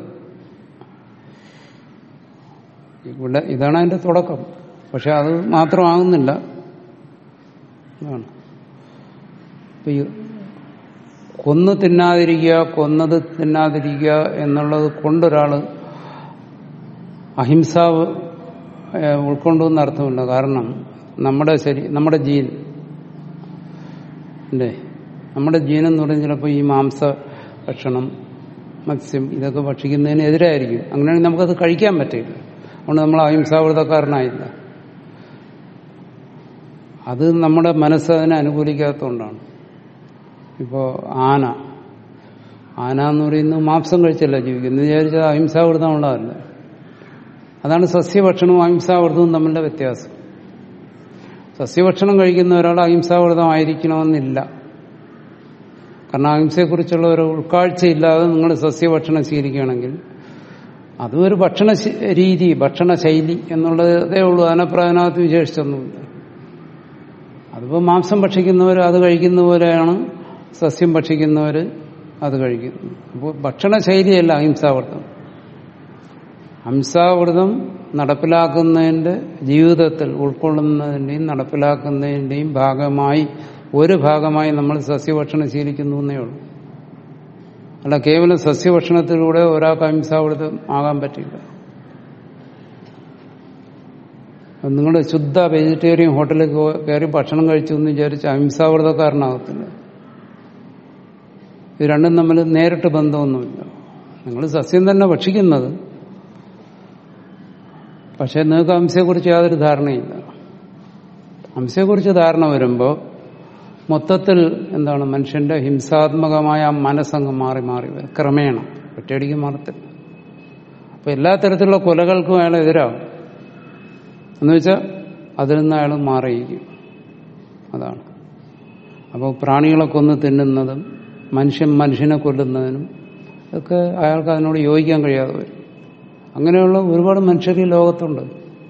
ഇവിടെ ഇതാണ് അതിന്റെ തുടക്കം പക്ഷെ അത് മാത്രമാകുന്നില്ല അതാണ് ഇപ്പൊ ഈ കൊന്നു തിന്നാതിരിക്കുക കൊന്നത് തിന്നാതിരിക്കുക എന്നുള്ളത് കൊണ്ടൊരാള് അഹിംസ ഏഹ്, ഉൾക്കൊണ്ടു എന്ന് അർത്ഥമില്ല കാരണം നമ്മുടെ ശരി നമ്മുടെ ജീൻ അല്ലേ നമ്മുടെ ജീൻ എന്ന് പറയുന്നത് ചിലപ്പോൾ ഈ മാംസ ഭക്ഷണം മത്സ്യം ഇതൊക്കെ ഭക്ഷിക്കുന്നതിന് എതിരായിരിക്കും അങ്ങനെയാണെങ്കിൽ നമുക്കത് കഴിക്കാൻ പറ്റില്ല അതുകൊണ്ട് നമ്മൾ അഹിംസാവൃതക്കാരനായില്ല അത് നമ്മുടെ മനസ്സ് അതിനെ അനുകൂലിക്കാത്തതുകൊണ്ടാണ് ഇപ്പോൾ ആന ആന എന്ന് പറയുന്നത് മാംസം കഴിച്ചല്ല ജീവിക്കുന്നത് വിചാരിച്ചത് അഹിംസാവൃതമുള്ളതല്ല അതാണ് സസ്യഭക്ഷണവും അഹിംസാവൃതവും തമ്മിലുള്ള വ്യത്യാസം സസ്യഭക്ഷണം കഴിക്കുന്ന ഒരാൾ അഹിംസാവൃതമായിരിക്കണമെന്നില്ല കാരണം അഹിംസയെക്കുറിച്ചുള്ള ഒരു ഉൾക്കാഴ്ചയില്ലാതെ നിങ്ങൾ സസ്യഭക്ഷണം സ്വീകരിക്കുകയാണെങ്കിൽ അതും ഒരു ഭക്ഷണ ശ- രീതി ഭക്ഷണ ശൈലി എന്നുള്ളതേ ഉള്ളൂ അതിനപ്പുറം അതിനകത്ത് വിശേഷിച്ചൊന്നുമില്ല അതിപ്പോൾ മാംസം ഭക്ഷിക്കുന്നവർ അത് കഴിക്കുന്ന പോലെയാണ് സസ്യം ഭക്ഷിക്കുന്നവർ അത് കഴിക്കുന്നു അപ്പോൾ ഭക്ഷണ ശൈലിയല്ല അഹിംസാവൃതം അഹിംസാവൃതം നടപ്പിലാക്കുന്നതിന്റെ ജീവിതത്തിൽ ഉൾക്കൊള്ളുന്നതിന്റെയും നടപ്പിലാക്കുന്നതിന്റെയും ഭാഗമായി ഒരു ഭാഗമായി നമ്മൾ സസ്യഭക്ഷണം ശീലിക്കുന്നു എന്നേ ഉള്ളൂ അല്ല കേവലം സസ്യഭക്ഷണത്തിലൂടെ ഒരാൾക്ക് അഹിംസാവൃതം ആകാൻ പറ്റില്ല നിങ്ങൾ ശുദ്ധ വെജിറ്റേറിയൻ ഹോട്ടലിൽ കയറി ഭക്ഷണം കഴിച്ചു എന്ന് വിചാരിച്ച് അഹിംസാവൃതക്കാരനാകത്തില്ല ഇത് രണ്ടും തമ്മിൽ നേരിട്ട് ബന്ധമൊന്നുമില്ല നിങ്ങൾ സസ്യം തന്നെ ഭക്ഷിക്കുന്നത് പക്ഷെ നിങ്ങൾക്ക് അംശയെക്കുറിച്ച് യാതൊരു ധാരണയില്ല അംശയെക്കുറിച്ച് ധാരണ വരുമ്പോൾ മൊത്തത്തിൽ എന്താണ് മനുഷ്യന്റെ ഹിംസാത്മകമായ ആ മനസ്സങ്ങ് മാറി മാറി വരും ക്രമേണ ഒറ്റയടിക്ക് മാറത്തില്ല അപ്പൊ എല്ലാ തരത്തിലുള്ള കൊലകൾക്കും അയാൾ എതിരാകും എന്ന് വെച്ചാൽ അതിൽ നിന്ന് അയാൾ മാറിയിരിക്കും അതാണ് അപ്പോൾ പ്രാണികളെ കൊന്ന് തിന്നുന്നതും മനുഷ്യൻ മനുഷ്യനെ കൊല്ലുന്നതിനും ഒക്കെ അയാൾക്ക് അതിനോട് യോജിക്കാൻ കഴിയാതെ വരും അങ്ങനെയുള്ള ഒരുപാട് മനുഷ്യർ ഈ ലോകത്തുണ്ട്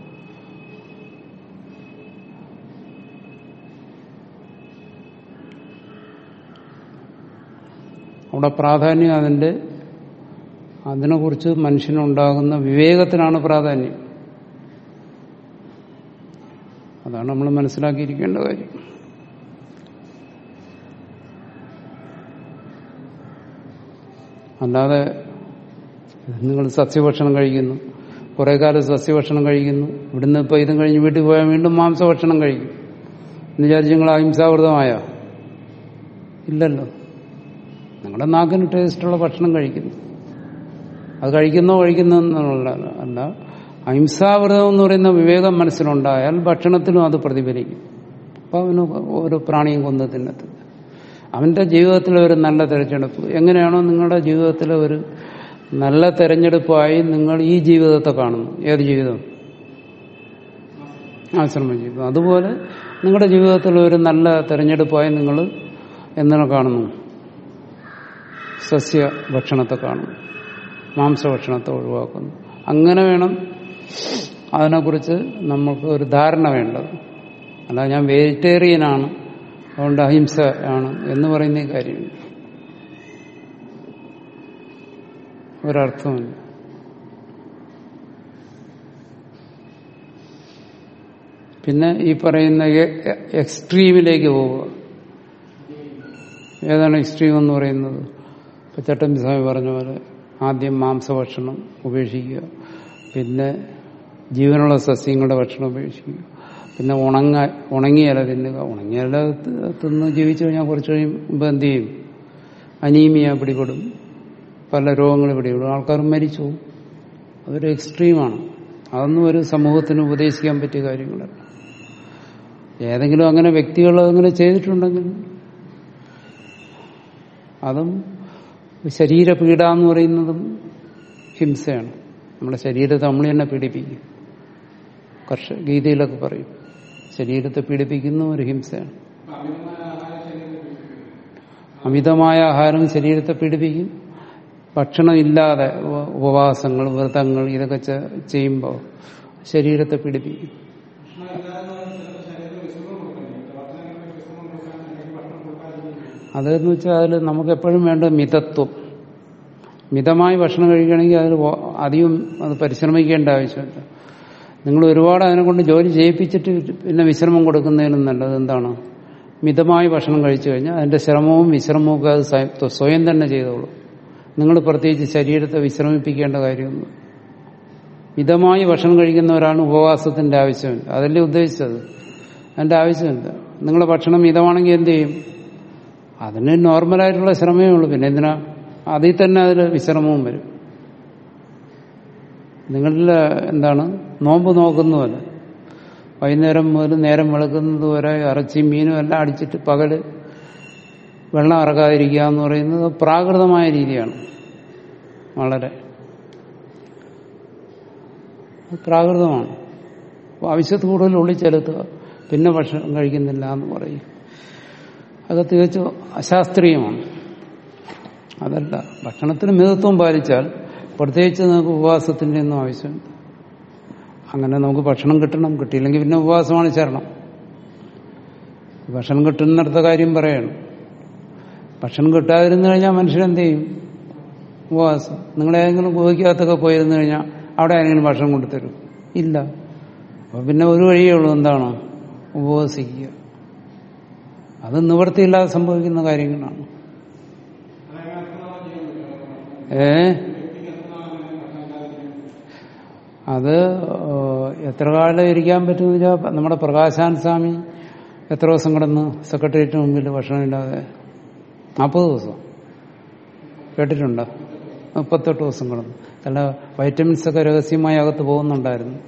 അവിടെ പ്രാധാന്യം അതിന്റെ അതിനെക്കുറിച്ച് മനുഷ്യനുണ്ടാകുന്ന വിവേകത്തിനാണ് പ്രാധാന്യം അതാണ് നമ്മൾ മനസ്സിലാക്കിയിരിക്കേണ്ട കാര്യം അല്ലാതെ നിങ്ങൾ സസ്യഭക്ഷണം കഴിക്കുന്നു കുറെ കാലം സസ്യഭക്ഷണം കഴിക്കുന്നു ഇവിടുന്ന് ഇപ്പൊ ഇതും കഴിഞ്ഞ് വീട്ടിൽ പോയാൽ വീണ്ടും മാംസഭക്ഷണം കഴിക്കും എന്ന് വിചാരിച്ച് നിങ്ങൾ അഹിംസാവൃതമായ ഇല്ലല്ലോ നിങ്ങളുടെ നാക്കിന് ടേസ്റ്റുള്ള ഭക്ഷണം കഴിക്കുന്നു അത് കഴിക്കുന്നോ കഴിക്കുന്നോ എന്നുള്ള അല്ല അഹിംസാവൃതം എന്ന് പറയുന്ന വിവേകം മനസ്സിലുണ്ടായാൽ ഭക്ഷണത്തിലും അത് പ്രതിഫലിക്കും അപ്പൊ അവന് ഒരു പ്രാണിയും കൊന്ന് തിന്നത്തില്ല അവന്റെ ജീവിതത്തിലെ ഒരു നല്ല തെരഞ്ഞെടുപ്പ് എങ്ങനെയാണോ നിങ്ങളുടെ ജീവിതത്തിലെ ഒരു നല്ല തെരഞ്ഞെടുപ്പായി നിങ്ങൾ ഈ ജീവിതത്തെ കാണുന്നു ഏത് ജീവിതം ആശ്രമ ജീവിതം അതുപോലെ നിങ്ങളുടെ ജീവിതത്തിലെ ഒരു നല്ല തെരഞ്ഞെടുപ്പായി നിങ്ങൾ എന്തിനെ കാണുന്നു സസ്യ ഭക്ഷണത്തെ കാണുന്നു മാംസഭക്ഷണത്തെ ഒഴിവാക്കുന്നു അങ്ങനെ വേണം അതിനെക്കുറിച്ച് നമുക്ക് ഒരു ധാരണ വേണ്ടത് അല്ല ഞാൻ വെജിറ്റേറിയനാണ് അതുകൊണ്ട് അഹിംസ ആണ് എന്ന് പറയുന്ന കാര്യമില്ല ഒരർത്ഥമില്ല പിന്നെ ഈ പറയുന്ന എക്സ്ട്രീമിലേക്ക് പോവുക ഏതാണ് എക്സ്ട്രീം എന്ന് പറയുന്നത് ഇപ്പൊ ചട്ടമ്പി സ്വാമി പറഞ്ഞ പോലെ ആദ്യം മാംസഭക്ഷണം ഉപേക്ഷിക്കുക പിന്നെ ജീവനുള്ള സസ്യങ്ങളുടെ ഭക്ഷണം ഉപേക്ഷിക്കുക പിന്നെ ഉണങ്ങ ഉണങ്ങിയ ഇല തിന്നുക ഉണങ്ങിയ ഇല തിന്ന് ജീവിച്ചു കഴിഞ്ഞാൽ കുറച്ച് കഴിയുമ്പോൾ എന്ത് ചെയ്യും അനീമിയ പിടിപെടും പല രോഗങ്ങൾ പിടിപെടും ആൾക്കാർ മരിച്ചു പോകും അതൊരു എക്സ്ട്രീമാണ് അതൊന്നും ഒരു സമൂഹത്തിന് ഉപദേശിക്കാൻ പറ്റിയ കാര്യങ്ങളല്ല ഏതെങ്കിലും അങ്ങനെ വ്യക്തികൾ അങ്ങനെ ചെയ്തിട്ടുണ്ടെങ്കിൽ അതും ശരീരപീഡ എന്ന് പറയുന്നതും ഹിംസയാണ് നമ്മുടെ ശരീരത്തെ നമ്മൾ തന്നെ പീഡിപ്പിക്കും കർഷ ഗീതയിലൊക്കെ പറയും ശരീരത്തെ പീഡിപ്പിക്കുന്ന ഒരു ഹിംസയാണ് അമിതമായ ആഹാരം ശരീരത്തെ പീഡിപ്പിക്കും ഭക്ഷണം ഇല്ലാതെ ഉപവാസങ്ങൾ വ്രതങ്ങൾ ഇതൊക്കെ ചെയ്യുമ്പോൾ ശരീരത്തെ പീഡിപ്പിക്കും അതെന്ന് വെച്ചാൽ അതിൽ നമുക്ക് എപ്പോഴും വേണ്ട മിതത്വം മിതമായി ഭക്ഷണം കഴിക്കുകയാണെങ്കിൽ അതിൽ അധികം അത് പരിശ്രമിക്കേണ്ട ആവശ്യമില്ല നിങ്ങൾ ഒരുപാട് അതിനെ കൊണ്ട് ജോലി ചെയ്യിപ്പിച്ചിട്ട് പിന്നെ വിശ്രമം കൊടുക്കുന്നതിനും നല്ലത് എന്താണ് മിതമായി ഭക്ഷണം കഴിച്ചു കഴിഞ്ഞാൽ അതിന്റെ ശ്രമവും വിശ്രമവും ഒക്കെ അത് സ്വയം തന്നെ ചെയ്തോളൂ നിങ്ങൾ പ്രത്യേകിച്ച് ശരീരത്തെ വിശ്രമിപ്പിക്കേണ്ട കാര്യമൊന്നും മിതമായി ഭക്ഷണം കഴിക്കുന്നവരാണ് ഉപവാസത്തിന്റെ ആവശ്യമില്ല അതല്ലേ ഉദ്ദേശിച്ചത് അതിന്റെ ആവശ്യമില്ല നിങ്ങളുടെ ഭക്ഷണം മിതമാണെങ്കിൽ എന്ത് ചെയ്യും അതിന് നോർമലായിട്ടുള്ള ശ്രമമേ ഉള്ളൂ പിന്നെ എന്തിനാ അതിൽ തന്നെ അതിൽ വിശ്രമവും വരും നിങ്ങളിൽ എന്താണ് നോമ്പ് നോക്കുന്നതല്ല വൈകുന്നേരം മുതൽ നേരം വെളുക്കുന്നത് വരെ ഇറച്ചിയും മീനും എല്ലാം അടിച്ചിട്ട് പകല് വെള്ളം ഇറക്കാതിരിക്കുക എന്ന് പറയുന്നത് പ്രാകൃതമായ രീതിയാണ് വളരെ പ്രാകൃതമാണ് ആവശ്യത്ത് കൂടുതൽ ഉള്ളിച്ചെലുത്തുക പിന്നെ ഭക്ഷണം കഴിക്കുന്നില്ല എന്ന് പറയും അത് തികച്ചും അശാസ്ത്രീയമാണ് അതല്ല ഭക്ഷണത്തിന് മിതത്വം പാലിച്ചാൽ പ്രത്യേകിച്ച് നമുക്ക് ഉപവാസത്തിന്റെ ഒന്നും ആവശ്യമില്ല അങ്ങനെ നമുക്ക് ഭക്ഷണം കിട്ടണം കിട്ടിയില്ലെങ്കിൽ പിന്നെ ഉപവാസമാണ് ശരണം ഭക്ഷണം കിട്ടുന്നിടത്ത കാര്യം പറയണം ഭക്ഷണം കിട്ടാതിരുന്നു കഴിഞ്ഞാൽ മനുഷ്യനെന്ത് ചെയ്യും ഉപവാസം നിങ്ങളേതെങ്കിലും ഗുഹയ്ക്കകത്തൊക്കെ പോയിരുന്നു കഴിഞ്ഞാൽ അവിടെ ആരെങ്കിലും ഭക്ഷണം കൊണ്ടുതരും ഇല്ല അപ്പൊ പിന്നെ ഒരു വഴിയേ ഉള്ളൂ എന്താണ് ഉപവസിക്കുക അത് നിവൃത്തിയില്ലാതെ സംഭവിക്കുന്ന കാര്യങ്ങളാണ് ഏ അത് ഏഹ്, എത്ര കാലം ഇരിക്കാൻ പറ്റുമെന്ന് വെച്ചാൽ നമ്മുടെ പ്രകാശാൻ സ്വാമി എത്ര ദിവസം കിടന്നു സെക്രട്ടേറിയറ്റിന് മുമ്പിൽ ഭക്ഷണമില്ലാതെ നാൽപ്പത് ദിവസം കേട്ടിട്ടുണ്ടോ മുപ്പത്തെട്ട് ദിവസം കിടന്നു അല്ല വൈറ്റമിൻസ് ഒക്കെ രഹസ്യമായി അകത്ത് പോകുന്നുണ്ടായിരുന്നു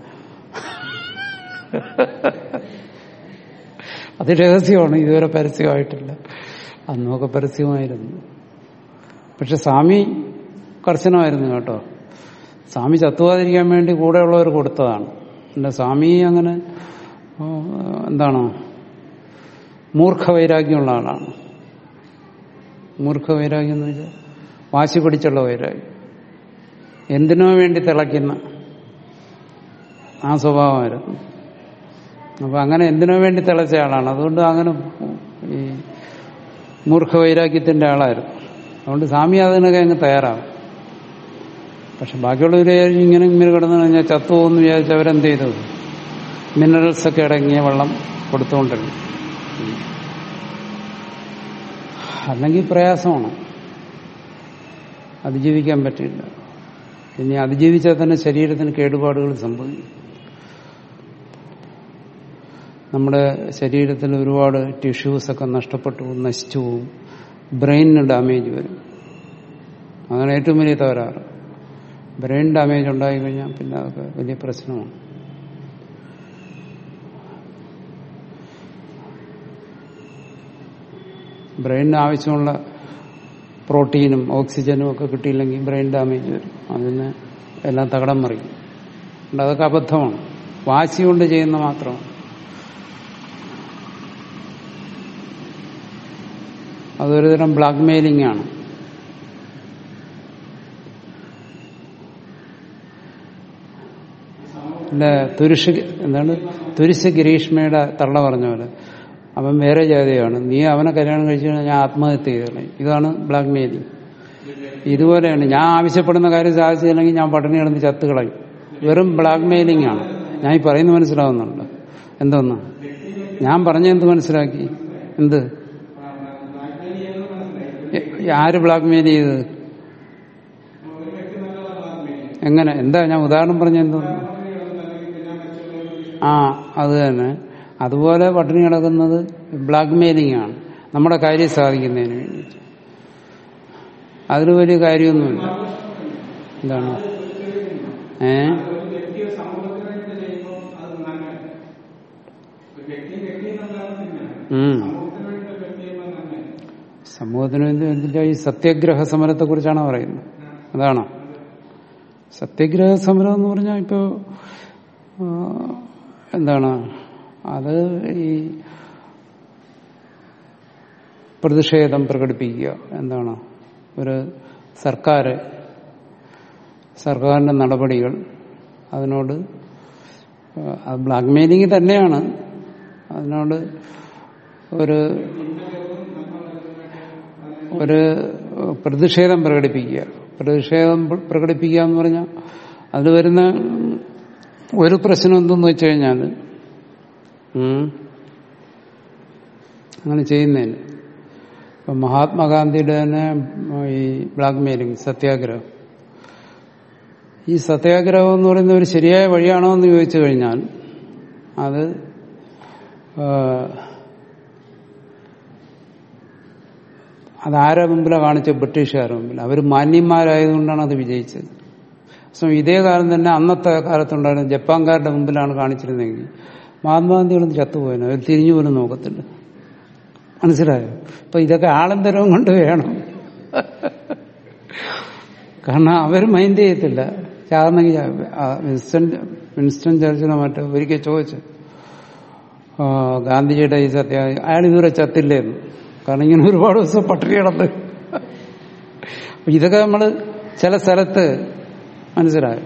അത് രഹസ്യമാണ് ഇതുവരെ പരസ്യമായിട്ടില്ല അന്നൊക്കെ പരസ്യമായിരുന്നു പക്ഷെ സ്വാമി കർശനമായിരുന്നു കേട്ടോ സ്വാമി ചത്തുവാതിരിക്കാൻ വേണ്ടി കൂടെയുള്ളവർ കൊടുത്തതാണ് അല്ല സ്വാമി അങ്ങനെ ആ, എന്താണ് മൂർഖ വൈരാഗ്യമുള്ള ആളാണ് മൂർഖ വൈരാഗ്യം എന്ന് വെച്ചാൽ വാശി പിടിച്ചുള്ള വൈരാഗ്യം എന്തിനോ വേണ്ടി തിളയ്ക്കുന്ന ആ സ്വഭാവമായിരുന്നു അപ്പൊ അങ്ങനെ എന്തിനോ വേണ്ടി തിളച്ച ആളാണ് അതുകൊണ്ട് അങ്ങനെ ഈ മൂർഖ വൈരാഗ്യത്തിന്റെ ആളായിരുന്നു അതുകൊണ്ട് സ്വാമി അതിനൊക്കെ അങ്ങ് തയ്യാറാവും പക്ഷെ ബാക്കിയുള്ളവർ വിചാരിച്ചു ഇങ്ങനെ ഇങ്ങനെ കിടന്നു കഴിഞ്ഞാൽ ചത്തുപോകുമെന്ന് വിചാരിച്ച് അവരെന്ത് ചെയ്തു മിനറൽസ് ഒക്കെ അടങ്ങിയ വെള്ളം കൊടുത്തുകൊണ്ടിരുന്നു അല്ലെങ്കിൽ പ്രയാസമാണ് അതിജീവിക്കാൻ പറ്റില്ല ഇനി അതിജീവിച്ചാൽ തന്നെ ശരീരത്തിന് കേടുപാടുകൾ സംഭവിക്കും നമ്മുടെ ശരീരത്തിൽ ഒരുപാട് ടിഷ്യൂസ് ഒക്കെ നഷ്ടപ്പെട്ടു പോകും, നശിച്ചു പോകും ബ്രെയിനിന് ഡാമേജ് വരും അതാണ് ഏറ്റവും വലിയ തകരാറ് ബ്രെയിൻ ഡാമേജ് ഉണ്ടായി കഴിഞ്ഞാൽ പിന്നെ അതൊക്കെ വലിയ പ്രശ്നമാണ് ബ്രെയിനിന് ആവശ്യമുള്ള പ്രോട്ടീനും ഓക്സിജനും ഒക്കെ കിട്ടിയില്ലെങ്കിൽ ബ്രെയിൻ ഡാമേജ് വരും അതിന് എല്ലാം തകടം മറിയും അതുകൊണ്ട് അതൊക്കെ അബദ്ധമാണ് വാശി കൊണ്ട് ചെയ്യുന്ന മാത്രമാണ് അതൊരു തരം ബ്ലാക്ക് മെയിലിംഗ് ആണ് ഇല്ല തുരുഷ് എന്താണ് തുരിശ് ഗിരീഷ്മയുടെ തള്ള പറഞ്ഞ പോലെ അവൻ വേറെ ജാതിയാണ് നീ അവനെ കല്യാണം കഴിച്ചു കഴിഞ്ഞാൽ ഞാൻ ആത്മഹത്യ ചെയ്തോളെ ഇതാണ് ബ്ലാക്ക് മെയിലിംഗ് ഇതുപോലെയാണ് ഞാൻ ആവശ്യപ്പെടുന്ന കാര്യം സാധിച്ചില്ലെങ്കിൽ ഞാൻ പട്ടിണി കിടന്ന് ചത്ത് കളയും വെറും ബ്ലാക്ക് മെയിലിംഗ് ആണ് ഞാൻ ഈ പറയുന്നത് മനസ്സിലാവുന്നുണ്ട് എന്തോന്ന് ഞാൻ പറഞ്ഞ എന്ത് മനസ്സിലാക്കി എന്ത് എ- ആര് ബ്ലാക്ക് മെയിൽ ചെയ്തത് എങ്ങനെ എന്താ ഞാൻ ഉദാഹരണം പറഞ്ഞ എന്തോന്ന് ആ അത് തന്നെ അതുപോലെ പട്ടിണി കിടക്കുന്നത് ബ്ലാക്ക് മെയിലിംഗ് ആണ് നമ്മുടെ കാര്യം സാധിക്കുന്നതിന് വേണ്ടിയിട്ട് അതിന് വലിയ കാര്യമൊന്നുമില്ല എന്താണ് ഏ ഉം. സമൂഹത്തിന് വേണ്ടി എന്തിന്റെ ഈ സത്യാഗ്രഹ സമരത്തെ കുറിച്ചാണ് പറയുന്നത് അതാണോ സത്യാഗ്രഹ സമരം എന്ന് പറഞ്ഞാൽ ഇപ്പോ ആ, എന്താണ് അത് ഈ പ്രതിഷേധം പ്രകടിപ്പിക്കുക എന്താണ് ഒരു സർക്കാർ സർക്കാരിന്റെ നടപടികൾ അതിനോട് ആ, അത് ബ്ലാക്ക് മെയിലിംഗ് തന്നെയാണ് അതിനോട് ഒരു ഒരു പ്രതിഷേധം പ്രകടിപ്പിക്കുക പ്രതിഷേധം പ്ര- പ്രകടിപ്പിക്കുക എന്ന് പറഞ്ഞാൽ അത് വരുന്ന ഒരു പ്രശ്നം എന്തെന്ന് വെച്ച് കഴിഞ്ഞാൽ ഉം, അങ്ങനെ ചെയ്യുന്നതിന് ഇപ്പം മഹാത്മാഗാന്ധിയുടെ തന്നെ ഈ ബ്ലാക്ക് മെയിലിംഗ് സത്യാഗ്രഹം ഈ സത്യാഗ്രഹം എന്ന് പറയുന്ന ഒരു ശരിയായ വഴിയാണോ എന്ന് ചോദിച്ചു കഴിഞ്ഞാൽ അത് ആ, അതാരെ മുമ്പിലാണ് കാണിച്ചത് ബ്രിട്ടീഷുകാരുടെ മുമ്പിൽ അവർ മാന്യന്മാരായതുകൊണ്ടാണ് അത് വിജയിച്ചത് സോ ഇതേ കാലം തന്നെ അന്നത്തെ കാലത്തുണ്ടായിരുന്ന ജപ്പാൻകാരുടെ മുമ്പിലാണ് കാണിച്ചിരുന്നെങ്കിൽ മഹാത്മാഗാന്ധികളൊന്നും ചത്തുപോയനോ അവർ തിരിഞ്ഞു പോലും നോക്കത്തില്ല മനസ്സിലായോ അപ്പൊ ഇതൊക്കെ ആളന്തരവും കൊണ്ട് വേണം കാരണം അവർ മൈൻഡ് ചെയ്യത്തില്ല ചാകുന്നെങ്കിൽ ആ വിൻസ്റ്റൺ വിൻസ്റ്റൺ ചർച്ചിലോ മറ്റോ ഒരിക്കൽ ചോദിച്ചു ആ, ഗാന്ധിജിയുടെ ഈ സത്യ അയാൾ ഇതുവരെ ചത്തില്ലേന്ന് കാരണം ഇങ്ങനെ ഒരുപാട് ദിവസം പട്ടിണി കിടന്ന് അപ്പൊ ഇതൊക്കെ നമ്മൾ ചില സ്ഥലത്ത് മനസ്സിലായോ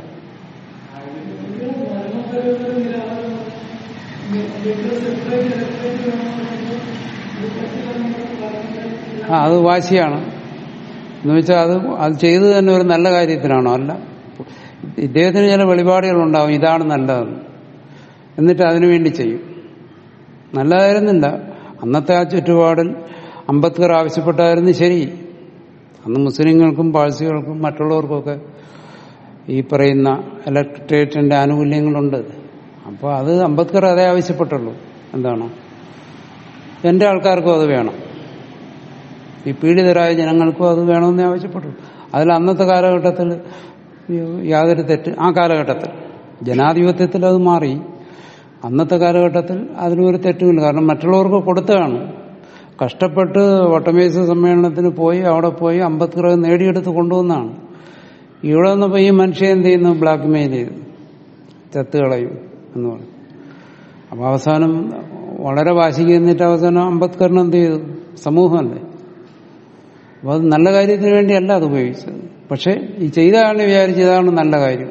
ആ അത് വാശിയാണ് എന്ന് വെച്ചാൽ അത് അത് ചെയ്തു തന്നെ ഒരു നല്ല കാര്യത്തിനാണോ അല്ല ഇദ്ദേഹത്തിന് ചില വെളിപാടുകളുണ്ടാവും ഇതാണ് നല്ലതെന്ന് എന്നിട്ട് അതിനു വേണ്ടി ചെയ്യും നല്ലതായിരുന്നില്ല അന്നത്തെ ആ ചുറ്റുപാടിൽ അംബേദ്കർ ആവശ്യപ്പെട്ടായിരുന്നു ശരി അന്ന് മുസ്ലിങ്ങൾക്കും പാഴ്സികൾക്കും മറ്റുള്ളവർക്കൊക്കെ ഈ പറയുന്ന ഇലക്ട്രേറ്റിന്റെ ആനുകൂല്യങ്ങളുണ്ട് അപ്പോൾ അത് അംബേദ്കർ അതേ ആവശ്യപ്പെട്ടുള്ളൂ എന്താണ് എന്റെ ആൾക്കാർക്കും അത് വേണം ഈ പീഡിതരായ ജനങ്ങൾക്കും അത് വേണമെന്ന് ആവശ്യപ്പെട്ടു അതിൽ അന്നത്തെ കാലഘട്ടത്തിൽ യാതൊരു തെറ്റ് ആ കാലഘട്ടത്തിൽ ജനാധിപത്യത്തിൽ അത് മാറി അന്നത്തെ കാലഘട്ടത്തിൽ അതിനൊരു തെറ്റുമില്ല കാരണം മറ്റുള്ളവർക്ക് കൊടുത്തതാണ് കഷ്ടപ്പെട്ട് വട്ടമേശ സമ്മേളനത്തിന് പോയി അവിടെ പോയി അംബേദ്കർ നേടിയെടുത്ത് കൊണ്ടുവന്നാണ് ഇവിടെ വന്നപ്പോൾ ഈ മനുഷ്യൻ എന്ത് ചെയ്യുന്നു ബ്ലാക്ക് മെയിൽ ചെയ്തു ചത്തുകളയും എന്ന് പറഞ്ഞു അപ്പൊ അവസാനം വളരെ വാശിക്ക് എന്നിട്ട് അവസാനം അംബേദ്കറിന് എന്ത് ചെയ്തു സമൂഹമല്ലേ അപ്പൊ അത് നല്ല കാര്യത്തിന് വേണ്ടിയല്ല അത് ഉപയോഗിച്ചത് പക്ഷെ ഈ ചെയ്ത ആളിനെ വിചാരിച്ച് ഇതാണ് നല്ല കാര്യം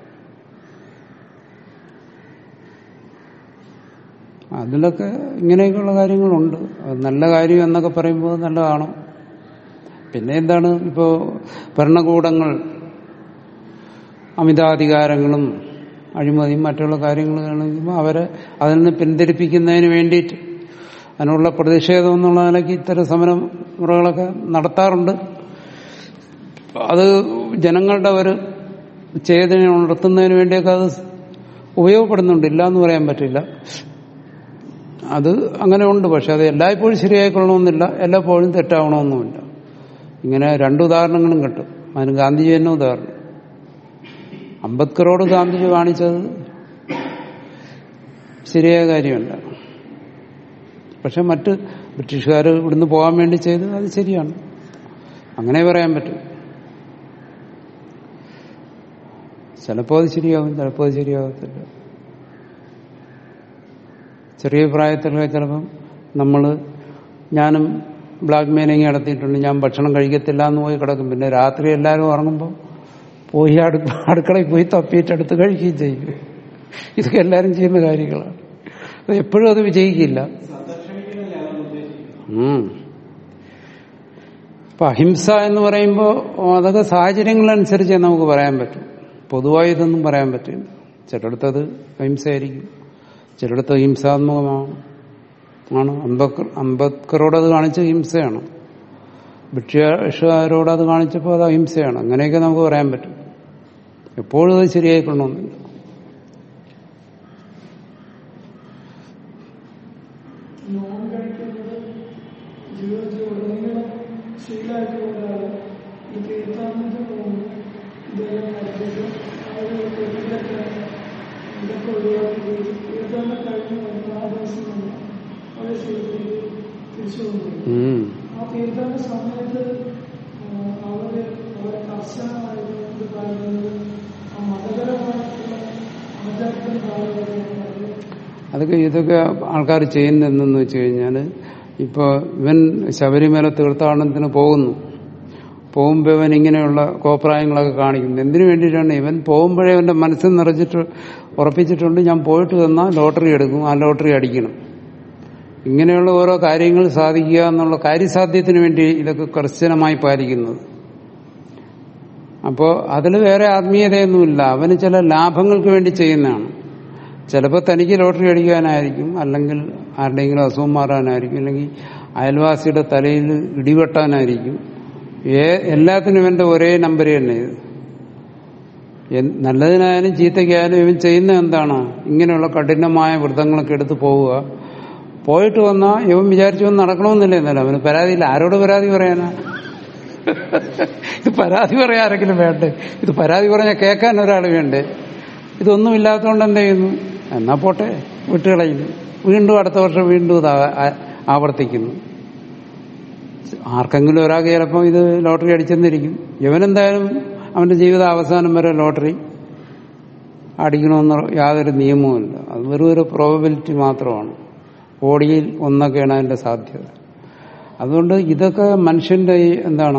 അതിലൊക്കെ ഇങ്ങനെയൊക്കെയുള്ള കാര്യങ്ങളുണ്ട് അത് നല്ല കാര്യം എന്നൊക്കെ പറയുമ്പോൾ നല്ലതാണ് പിന്നെ എന്താണ് ഇപ്പോൾ ഭരണകൂടങ്ങൾ അമിതാധികാരങ്ങളും അഴിമതിയും മറ്റുള്ള കാര്യങ്ങൾ കാണിക്കുമ്പോൾ അവരെ അതിൽ നിന്ന് പിന്തിരിപ്പിക്കുന്നതിന് വേണ്ടിയിട്ട് അതിനുള്ള പ്രതിഷേധം എന്നുള്ള നിലയ്ക്ക് ഇത്തരം സമരമുറകളൊക്കെ നടത്താറുണ്ട് അത് ജനങ്ങളുടെ ഒരു ചേതന ഉണർത്തുന്നതിന് വേണ്ടിയൊക്കെ അത് ഉപയോഗപ്പെടുന്നുണ്ട് ഇല്ല എന്ന് പറയാൻ പറ്റില്ല അത് അങ്ങനെ ഉണ്ട് പക്ഷെ അത് എല്ലായ്പ്പോഴും ശരിയായിക്കൊള്ളണമെന്നില്ല എല്ലായ്പ്പോഴും തെറ്റാവണമെന്നുമില്ല ഇങ്ങനെ രണ്ട് ഉദാഹരണങ്ങളും കിട്ടും അതിന് ഗാന്ധിജി തന്നെ ഉദാഹരണം അംബേദ്കറോട് ഗാന്ധിജി കാണിച്ചത് ശരിയായ കാര്യമല്ല പക്ഷെ മറ്റ് ബ്രിട്ടീഷുകാർ ഇവിടുന്ന് പോകാൻ വേണ്ടി ചെയ്തത് അത് ശരിയാണ് അങ്ങനെ പറയാൻ പറ്റും ചിലപ്പോൾ അത് ശരിയാവും ചിലപ്പോൾ അത് ശരിയാകത്തില്ല ചെറിയ പ്രായത്തിലൊക്കെ ചിലപ്പം നമ്മൾ ഞാനും ബ്ലാക്ക് മെയിലിംഗ് നടത്തിയിട്ടുണ്ട് ഞാൻ ഭക്ഷണം കഴിക്കത്തില്ല എന്ന് പോയി കിടക്കും പിന്നെ രാത്രി എല്ലാവരും ഉറങ്ങുമ്പോൾ പോയി അടു അടുക്കളയിൽ പോയി തപ്പിയിട്ടെടുത്ത് കഴിക്കുകയും ചെയ്യും ഇതൊക്കെ എല്ലാവരും ചെയ്യുന്ന കാര്യങ്ങളാണ് അത് എപ്പോഴും അത് വിജയിക്കില്ല ഉം. ഇപ്പൊ അഹിംസ എന്ന് പറയുമ്പോൾ അതൊക്കെ സാഹചര്യങ്ങളനുസരിച്ച് നമുക്ക് പറയാൻ പറ്റും പൊതുവായി ഇതൊന്നും പറയാൻ പറ്റില്ല ചിലയിടത്ത് അത് അഹിംസയായിരിക്കും ചിലയിടത്ത് ഹിംസാത്മകമാണ് ആണ് അംബേദ്കർ അംബേദ്കറോട് അത് കാണിച്ച ഹിംസയാണ് ബ്രിട്ടീഷുകാരോട് അത് കാണിച്ചപ്പോൾ അത് അഹിംസയാണ് അങ്ങനെയൊക്കെ നമുക്ക് പറയാൻ പറ്റും എപ്പോഴും അത് ശരിയായിക്കൊള്ളണമെന്നില്ല നോൺ കഴിക്കുന്നത് ജീവിതത്തിൽ ഉടനീളം ശീലമായിട്ടുകൊണ്ടാണ് ഈ തീർത്ഥാടനത്തിൽ പോകുമ്പോൾ ഇതെല്ലാം പഠിച്ചിട്ട് ആ ഒരു തെറ്റിലൊക്കെ ഇതൊക്കെ ഒഴിവാക്കി തീർത്ഥാടനം കഴിഞ്ഞ് വരുന്ന ആ ദിവസം തന്നെ അവരെ ശീലത്തിൽ തിരിച്ചു കൊണ്ടുപോകും ഉം. ആ തീർത്ഥാടന സമയത്ത് ആ, അവര് അവരെ കർശനമായിട്ട് പറയുന്നത് ആ മതപരമായിട്ടുള്ള ആചാരത്തിന് ഭാഗമായിട്ട് അതൊക്കെ ഇതൊക്കെ ആൾക്കാർ ചെയ്യുന്നതെന്ന് വെച്ച് കഴിഞ്ഞാൽ ഇപ്പോൾ ഇവൻ ശബരിമല തീർത്ഥാടനത്തിന് പോകുന്നു പോകുമ്പോൾ ഇവൻ ഇങ്ങനെയുള്ള കോപ്രായങ്ങളൊക്കെ കാണിക്കുന്നു എന്തിനു വേണ്ടിയിട്ടാണ് ഇവൻ പോകുമ്പോഴേ അവന്റെ മനസ്സിൽ നിറച്ചിട്ട് ഉറപ്പിച്ചിട്ടുണ്ട് ഞാൻ പോയിട്ട് വന്നാൽ ലോട്ടറി എടുക്കും ആ ലോട്ടറി അടിക്കണം ഇങ്ങനെയുള്ള ഓരോ കാര്യങ്ങൾ സാധിക്കുക എന്നുള്ള കാര്യസാധ്യത്തിന് വേണ്ടി ഇതൊക്കെ കർശനമായി പാലിക്കുന്നത് അപ്പോൾ അതിൽ വേറെ ആത്മീയതയൊന്നുമില്ല അവന് ചില ലാഭങ്ങൾക്ക് വേണ്ടി ചെയ്യുന്നതാണ് ചിലപ്പോൾ തനിക്ക് ലോട്ടറി അടിക്കാനായിരിക്കും അല്ലെങ്കിൽ ആരുടെയെങ്കിലും അസുഖം മാറാനായിരിക്കും അല്ലെങ്കിൽ അയൽവാസിയുടെ തലയിൽ ഇടിവെട്ടാനായിരിക്കും ഏ എല്ലാത്തിനും ഇവന്റെ ഒരേ നമ്പർ തന്നെ ഇത് എൻ- നല്ലതിനായാലും ചീത്തയ്ക്കായാലും ഇവൻ ചെയ്യുന്ന എന്താണ് ഇങ്ങനെയുള്ള കഠിനമായ വ്രതങ്ങളൊക്കെ എടുത്ത് പോവുക പോയിട്ട് വന്നാൽ ഇവൻ വിചാരിച്ചു വന്ന് നടക്കണമെന്നില്ല എന്നാലും അവന് പരാതിയില്ല ആരോട് പരാതി പറയാനാ ഇത് പരാതി പറയാൻ ആരെങ്കിലും വേണ്ടേ ഇത് പരാതി പറഞ്ഞാൽ കേൾക്കാൻ ഒരാൾ വേണ്ടേ ഇതൊന്നും ഇല്ലാത്തതുകൊണ്ട് എന്ത് ചെയ്യുന്നു എന്നാ പോട്ടെ വിട്ടുകളയുന്നു വീണ്ടും അടുത്ത വർഷം വീണ്ടും ഇത് ആ- ആ- ആവർത്തിക്കുന്നു ആർക്കെങ്കിലും ഒരാൾക്ക് ചിലപ്പോൾ ഇത് ലോട്ടറി അടിച്ചെന്നിരിക്കും ഇവനെന്തായാലും അവന്റെ ജീവിത അവസാനം വരെ ലോട്ടറി അടിക്കണമെന്ന് യാതൊരു നിയമവുമില്ല അത് വെറും ഒരു പ്രോബബിലിറ്റി മാത്രമാണ് കോടിയിൽ ഒന്നൊക്കെയാണ് അതിന്റെ സാധ്യത അതുകൊണ്ട് ഇതൊക്കെ മനുഷ്യന്റെ ഈ എന്താണ്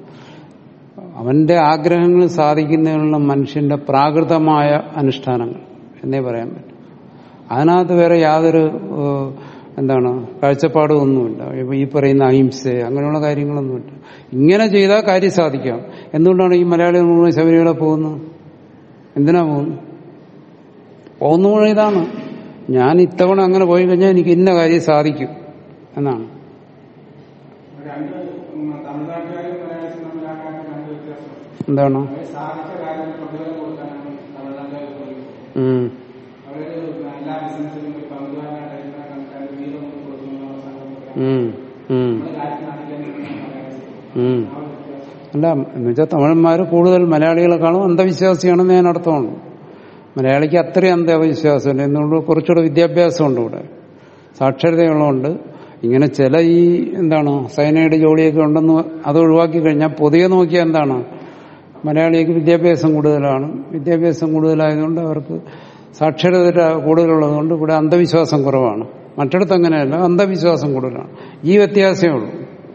അവന്റെ ആഗ്രഹങ്ങൾ സാധിക്കുന്നതിനുള്ള മനുഷ്യന്റെ പ്രാകൃതമായ അനുഷ്ഠാനങ്ങൾ എന്നേ പറയാൻ പറ്റും അതിനകത്ത് വേറെ യാതൊരു ഏഹ്, എന്താണ് കാഴ്ചപ്പാടും ഒന്നുമില്ല ഇപ്പൊ ഈ പറയുന്ന അഹിംസ അങ്ങനെയുള്ള കാര്യങ്ങളൊന്നുമില്ല ഇങ്ങനെ ചെയ്താൽ കാര്യം സാധിക്കാം എന്തുകൊണ്ടാണ് ഈ മലയാളികൾ മുഴുവൻ ശബരിമല പോകുന്നത് എന്തിനാ പോകുന്നത് പോകുന്ന മുഴുവൻ ഇതാണ് ഞാൻ ഇത്തവണ അങ്ങനെ പോയി കഴിഞ്ഞാൽ എനിക്ക് ഇന്ന കാര്യം സാധിക്കും എന്നാണ് രണ്ട് ഉം, തമിഴ്നാട്ടുകാരും മലയാളീസും തമ്മിൽ ആ കാര്യത്തിൽ രണ്ട് വ്യത്യാസം എന്താണ് അവർ സാധിച്ച കാര്യം പങ്കുകൾ കൊടുക്കാനാണ് തമിഴ്നാട്ടുകാർ പറയുന്നത് ഉം. അവര് എല്ലാ ബിസിനസ്സിലും ഒരു പങ്കുകാരനായിട്ട് എല്ലാ കണക്കാരും വീതം കൊടുക്കുന്ന സംഘം ഉം. ഉം. നമ്മുടെ കാര്യം കാണിക്കാൻ മലയാളീസ് ഉം. ആ ഒരു വ്യത്യാസം അല്ല എന്ന് വെച്ചാൽ തമിഴന്മാർ കൂടുതൽ മലയാളികളെക്കാളും അന്ധവിശ്വാസിയാണെന്ന് ഞാൻ അർത്ഥമാണ് മലയാളിക്ക് അത്രയും അന്ധവിശ്വാസമില്ല എന്നുകൊണ്ട് കുറച്ചുകൂടെ വിദ്യാഭ്യാസമുണ്ട് ഇവിടെ സാക്ഷരതയുള്ളതുകൊണ്ട് ഇങ്ങനെ ചില ഈ എന്താണ് സൈനൈഡ് ജോലിയൊക്കെ ഉണ്ടെന്ന് അത് ഒഴിവാക്കി കഴിഞ്ഞാൽ പൊതുവെ നോക്കിയാൽ എന്താണ് മലയാളിക്ക് വിദ്യാഭ്യാസം കൂടുതലാണ് വിദ്യാഭ്യാസം കൂടുതലായതുകൊണ്ട് അവർക്ക് സാക്ഷരത കൂടുതലുള്ളതുകൊണ്ട് ഇവിടെ അന്ധവിശ്വാസം കുറവാണ് മറ്റിടത്ത് അങ്ങനെയല്ല അന്ധവിശ്വാസം കൂടുതലാണ് ഈ വ്യത്യാസമേ ഉള്ളൂ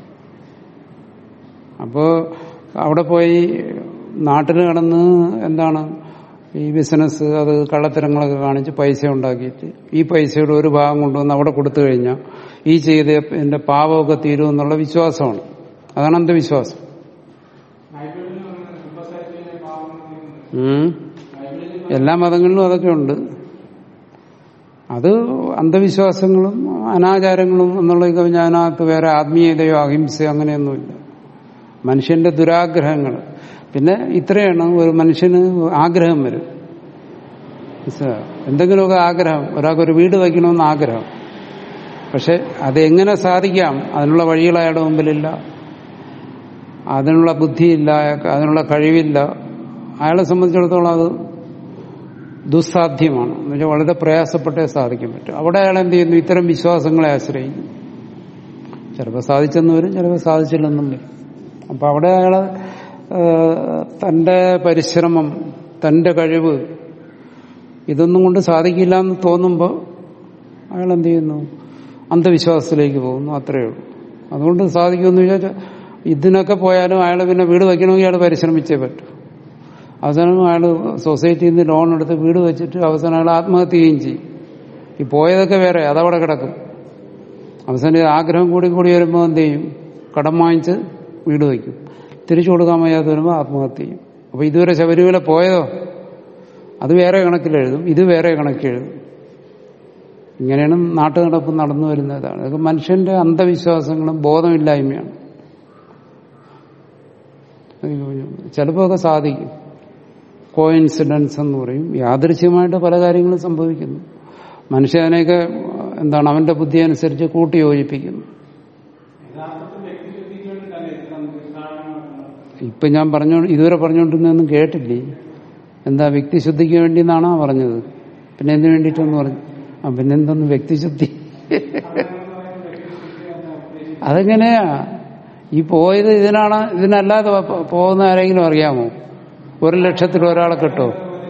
അപ്പോൾ അവിടെ പോയി നാട്ടിൽ കിടന്ന് എന്താണ് ഈ ബിസിനസ് അത് കള്ളത്തരങ്ങളൊക്കെ കാണിച്ച് പൈസ ഉണ്ടാക്കിയിട്ട് ഈ പൈസയുടെ ഒരു ഭാഗം കൊണ്ടുവന്ന് അവിടെ കൊടുത്തു കഴിഞ്ഞാൽ ഈ ചെയ്ത എന്റെ പാപമൊക്കെ തീരും എന്നുള്ള വിശ്വാസമാണ് അതാണ് അന്ധവിശ്വാസം ബൈബിളിൽ നമ്മൾ കുംഭസാരത്തിലെ പാവം ഉം. ബൈബിളിൽ എല്ലാ മതങ്ങളിലും അതൊക്കെ ഉണ്ട് അത് അന്ധവിശ്വാസങ്ങളും അനാചാരങ്ങളും എന്നുള്ള കവിഞ്ഞ അതിനകത്ത് വേറെ ആത്മീയതയോ അഹിംസയോ അങ്ങനെയൊന്നുമില്ല മനുഷ്യന്റെ ദുരാഗ്രഹങ്ങൾ പിന്നെ ഇത്രയാണ് ഒരു മനുഷ്യന് ആഗ്രഹം വരും മനസ്സിലായോ? എന്തെങ്കിലുമൊക്കെ ആഗ്രഹം ഒരാൾക്കൊരു വീട് വയ്ക്കണമെന്ന് ആഗ്രഹം പക്ഷെ അതെങ്ങനെ സാധിക്കാം അതിനുള്ള വഴികൾ അയാളുടെ മുമ്പിലില്ല അതിനുള്ള ബുദ്ധിയില്ല അയാൾക്ക് അതിനുള്ള കഴിവില്ല അയാളെ സംബന്ധിച്ചിടത്തോളം അത് ദുസ്സാധ്യമാണ് എന്നുവെച്ചാൽ വളരെ പ്രയാസപ്പെട്ടേ സാധിക്കാൻ പറ്റും അവിടെ അയാൾ എന്ത് ചെയ്യുന്നു ഇത്തരം വിശ്വാസങ്ങളെ ആശ്രയിക്കും ചിലപ്പോൾ സാധിച്ചെന്ന് വരും ചിലപ്പോൾ സാധിച്ചില്ലെന്നും വരും അപ്പൊ അവിടെ അയാൾ തന്റെ പരിശ്രമം തന്റെ കഴിവ് ഇതൊന്നും കൊണ്ട് സാധിക്കില്ല എന്ന് തോന്നുമ്പോൾ അയാൾ എന്ത് ചെയ്യുന്നു അന്ധവിശ്വാസത്തിലേക്ക് പോകുന്നു അത്രയേ ഉള്ളൂ അതുകൊണ്ട് സാധിക്കുമെന്ന് വിചാരിച്ചാൽ ഇതിനൊക്കെ പോയാലും അയാൾ പിന്നെ വീട് വയ്ക്കണമെങ്കിൽ അയാൾ പരിശ്രമിച്ചേ പറ്റൂ അവസാനം അയാൾ സൊസൈറ്റിയിൽ നിന്ന് ലോൺ എടുത്ത് വീട് വെച്ചിട്ട് അവസാനം അയാൾ ആത്മഹത്യ ചെയ്യുകയും ചെയ്യും ഈ പോയതൊക്കെ വേറെ അതവിടെ കിടക്കും അവസാനം ഈ ആഗ്രഹം കൂടി കൂടി വരുമ്പോൾ എന്ത് ചെയ്യും കടം വാങ്ങിച്ച് വീട് വയ്ക്കും തിരിച്ചു കൊടുക്കാൻ വയ്യാതെ വരുമ്പോൾ ആത്മഹത്യ ചെയ്യും അപ്പൊ ഇതുവരെ ശബരിമല പോയതോ അത് വേറെ കണക്കിലെഴുതും ഇത് വേറെ കണക്കിലെഴുതും ഇങ്ങനെയാണ് നാട്ടുനടപ്പ് നടന്നു വരുന്നതാണ് അതൊക്കെ മനുഷ്യന്റെ അന്ധവിശ്വാസങ്ങളും ബോധമില്ലായ്മയാണ് ചിലപ്പോൾ ഒക്കെ സാധിക്കും കോയിൻസിഡൻസ് എന്ന് പറയും യാദൃശ്യമായിട്ട് പല കാര്യങ്ങളും സംഭവിക്കുന്നു മനുഷ്യ അതിനെയൊക്കെ എന്താണ് അവന്റെ ബുദ്ധി അനുസരിച്ച് കൂട്ടി യോജിപ്പിക്കുന്നു യഥാർത്ഥത്തിൽ വ്യക്തിശുദ്ധിക്ക് വേണ്ടിയിട്ടല്ല ഇത്തരം തീർത്ഥാടനങ്ങൾ ഇപ്പൊ ഞാൻ പറഞ്ഞോ ഇതുവരെ പറഞ്ഞുകൊണ്ടിരുന്നൊന്നും കേട്ടില്ലേ എന്താ വ്യക്തിശുദ്ധിക്ക് വേണ്ടി എന്നാണോ പറഞ്ഞത് പിന്നെ എന്തിനു വേണ്ടിയിട്ടെന്ന് പറഞ്ഞു ആ പിന്നെ എന്തൊന്ന് വ്യക്തിശുദ്ധി അതെങ്ങനെയാ ഈ പോയത് ഇതിനാണ് ഇതിനല്ലാതെ പോ- പോകുന്ന ആരെങ്കിലും അറിയാമോ ഒരു ലക്ഷത്തിൽ ഒരാളെ കിട്ടോ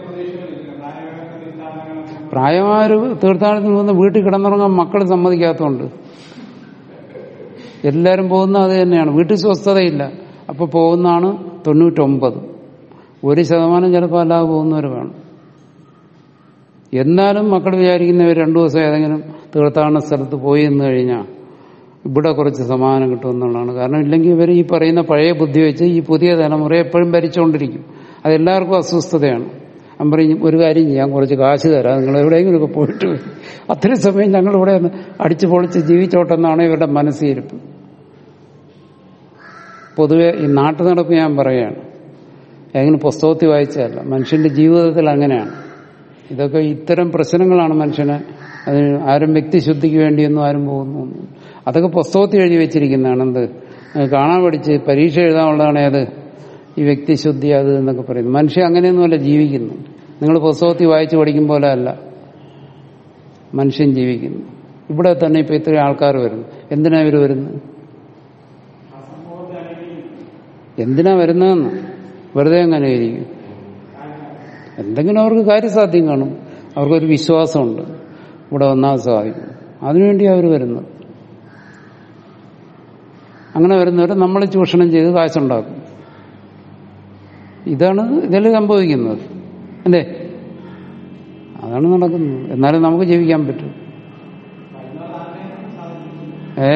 പ്രായമായൊരു തീർത്ഥാടനത്തിന് പോകുന്ന വീട്ടിൽ കിടന്നുറങ്ങാൻ മക്കൾ സമ്മതിക്കാത്തതുണ്ട് എല്ലാവരും പോകുന്ന അത് തന്നെയാണ് വീട്ടിൽ സ്വസ്ഥതയില്ല അപ്പൊ പോകുന്നതാണ് തൊണ്ണൂറ്റൊമ്പത് ഒരു ശതമാനം ചിലപ്പോൾ അല്ലാതെ പോകുന്നവർ കാണും എന്നാലും മക്കൾ വിചാരിക്കുന്നവർ രണ്ടു ദിവസം ഏതെങ്കിലും തീർത്ഥാടന സ്ഥലത്ത് പോയി എന്ന് കഴിഞ്ഞാൽ ഇവിടെ കുറച്ച് സമാധാനം കിട്ടുമെന്നുള്ളതാണ് കാരണം ഇല്ലെങ്കിൽ ഇവർ ഈ പറയുന്ന പഴയ ബുദ്ധി വെച്ച് ഈ പുതിയ തലമുറ എപ്പോഴും ഭരിച്ചുകൊണ്ടിരിക്കും അതെല്ലാവർക്കും അസ്വസ്ഥതയാണ് ഞാൻ പറയും ഒരു കാര്യം ചെയ്യാം കുറച്ച് കാശ് തരാം നിങ്ങൾ എവിടെയെങ്കിലുമൊക്കെ പോയിട്ട് വരും. അത്രയും സമയം ഞങ്ങളിവിടെ ഒന്ന് അടിച്ചു പൊളിച്ച് ജീവിച്ചോട്ടെന്നാണ് ഇവരുടെ മനസ്സിരിപ്പ് പൊതുവെ ഈ നാട്ടു നടപ്പ് ഞാൻ പറയുകയാണ് ഏതെങ്കിലും പുസ്തകത്തിൽ വായിച്ചതല്ല മനുഷ്യന്റെ ജീവിതത്തിൽ അങ്ങനെയാണ് ഇതൊക്കെ ഇത്തരം പ്രശ്നങ്ങളാണ് മനുഷ്യനെ അതിന് ആരും വ്യക്തിശുദ്ധിക്ക് വേണ്ടിയൊന്നും ആരും പോകുന്നു അതൊക്കെ പുസ്തകത്തിൽ എഴുതി വെച്ചിരിക്കുന്നതാണ് എന്ത് അത് കാണാൻ പഠിച്ച് പരീക്ഷ എഴുതാനുള്ളതാണ് ഏത് ഈ വ്യക്തിശുദ്ധി അത് എന്നൊക്കെ പറയുന്നത് മനുഷ്യൻ അങ്ങനെയൊന്നുമല്ല ജീവിക്കുന്നു നിങ്ങൾ പുസ്തകത്തിൽ വായിച്ച് പഠിക്കും പോലെ അല്ല മനുഷ്യൻ ജീവിക്കുന്നു ഇവിടെ തന്നെ ഇപ്പൊ ഇത്രയും ആൾക്കാർ വരുന്നു എന്തിനാ ഇവർ വരുന്നത് എന്തിനാ വരുന്നതെന്ന് വെറുതെ അങ്ങനെ ഇരിക്കും എന്തെങ്കിലും അവർക്ക് കാര്യസാധ്യം കാണും അവർക്കൊരു വിശ്വാസമുണ്ട് ഇവിടെ വന്നാൽ സാധിക്കും അതിനുവേണ്ടി അവർ വരുന്നത് അങ്ങനെ വരുന്നവർ നമ്മൾ ചൂഷണം ചെയ്ത് കാശുണ്ടാക്കും ഇതാണ് ഇതിൽ സംഭവിക്കുന്നത് അല്ലേ അതാണ് നടക്കുന്നത് എന്നാലും നമുക്ക് ജീവിക്കാൻ പറ്റും ഏ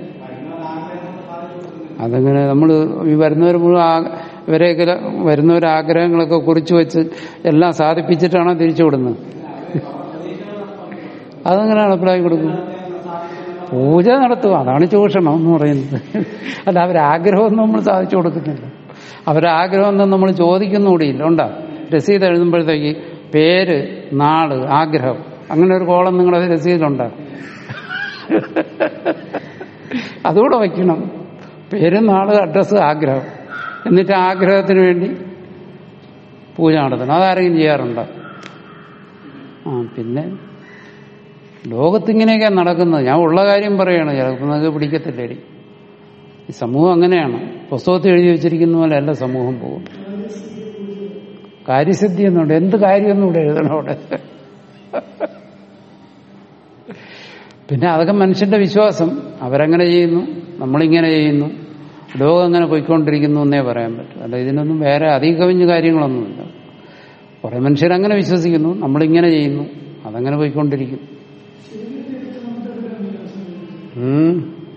അതങ്ങനെ നമ്മൾ ഈ വരുന്നവർ മുഴുവൻ ആ- ഇവരെയൊക്കെ വരുന്നവർ ആഗ്രഹങ്ങളൊക്കെ കുറിച്ചു വെച്ച് എല്ലാം സാധിപ്പിച്ചിട്ടാണോ തിരിച്ചു വിടുന്നത് അതെങ്ങനെയാണ് അപ്ലൈ കൊടുക്കുന്നത് പൂജ നടത്തുക അതാണ് ചൂഷണം എന്ന് പറയുന്നത് അല്ല അവരാഗ്രഹമൊന്നും നമ്മൾ സാധിച്ചു കൊടുക്കുന്നില്ല അവരാഗ്രഹമൊന്നും നമ്മൾ ചോദിക്കുന്നുകൂടിയില്ല ഉണ്ടാ രസീത് എഴുതുമ്പോഴത്തേക്ക് പേര് നാള് ആഗ്രഹം അങ്ങനെ ഒരു കോളം നിങ്ങളുടെ രസീതിലുണ്ടോ അതുകൂടെ വയ്ക്കണം പേര് നാള് അഡ്രസ്സ് ആഗ്രഹം എന്നിട്ട് ആഗ്രഹത്തിന് വേണ്ടി പൂജ നടത്തണം അതാരെങ്കിലും ചെയ്യാറുണ്ടോ ആ പിന്നെ ലോകത്തിങ്ങനെയൊക്കെ നടക്കുന്നത് ഞാൻ ഉള്ള കാര്യം പറയാണ് ചിലപ്പോൾ നിങ്ങൾക്ക് പിടിക്കത്തില്ലേടി ഈ സമൂഹം അങ്ങനെയാണ് പുസ്തകത്തിൽ എഴുതി വെച്ചിരിക്കുന്ന പോലെ അല്ല സമൂഹം പോകും കാര്യസിദ്ധി എന്നുണ്ട് എന്ത് കാര്യമൊന്നും ഇവിടെ എഴുതണം അവിടെ പിന്നെ അതൊക്കെ മനുഷ്യന്റെ വിശ്വാസം അവരങ്ങനെ ചെയ്യുന്നു നമ്മളിങ്ങനെ ചെയ്യുന്നു ലോകം അങ്ങനെ പോയിക്കൊണ്ടിരിക്കുന്നു എന്നേ പറയാൻ പറ്റും അല്ല ഇതിനൊന്നും വേറെ അധികം കവിഞ്ഞ കാര്യങ്ങളൊന്നുമില്ല കുറെ മനുഷ്യരങ്ങനെ വിശ്വസിക്കുന്നു നമ്മളിങ്ങനെ ചെയ്യുന്നു അതങ്ങനെ പോയിക്കൊണ്ടിരിക്കും ഉം.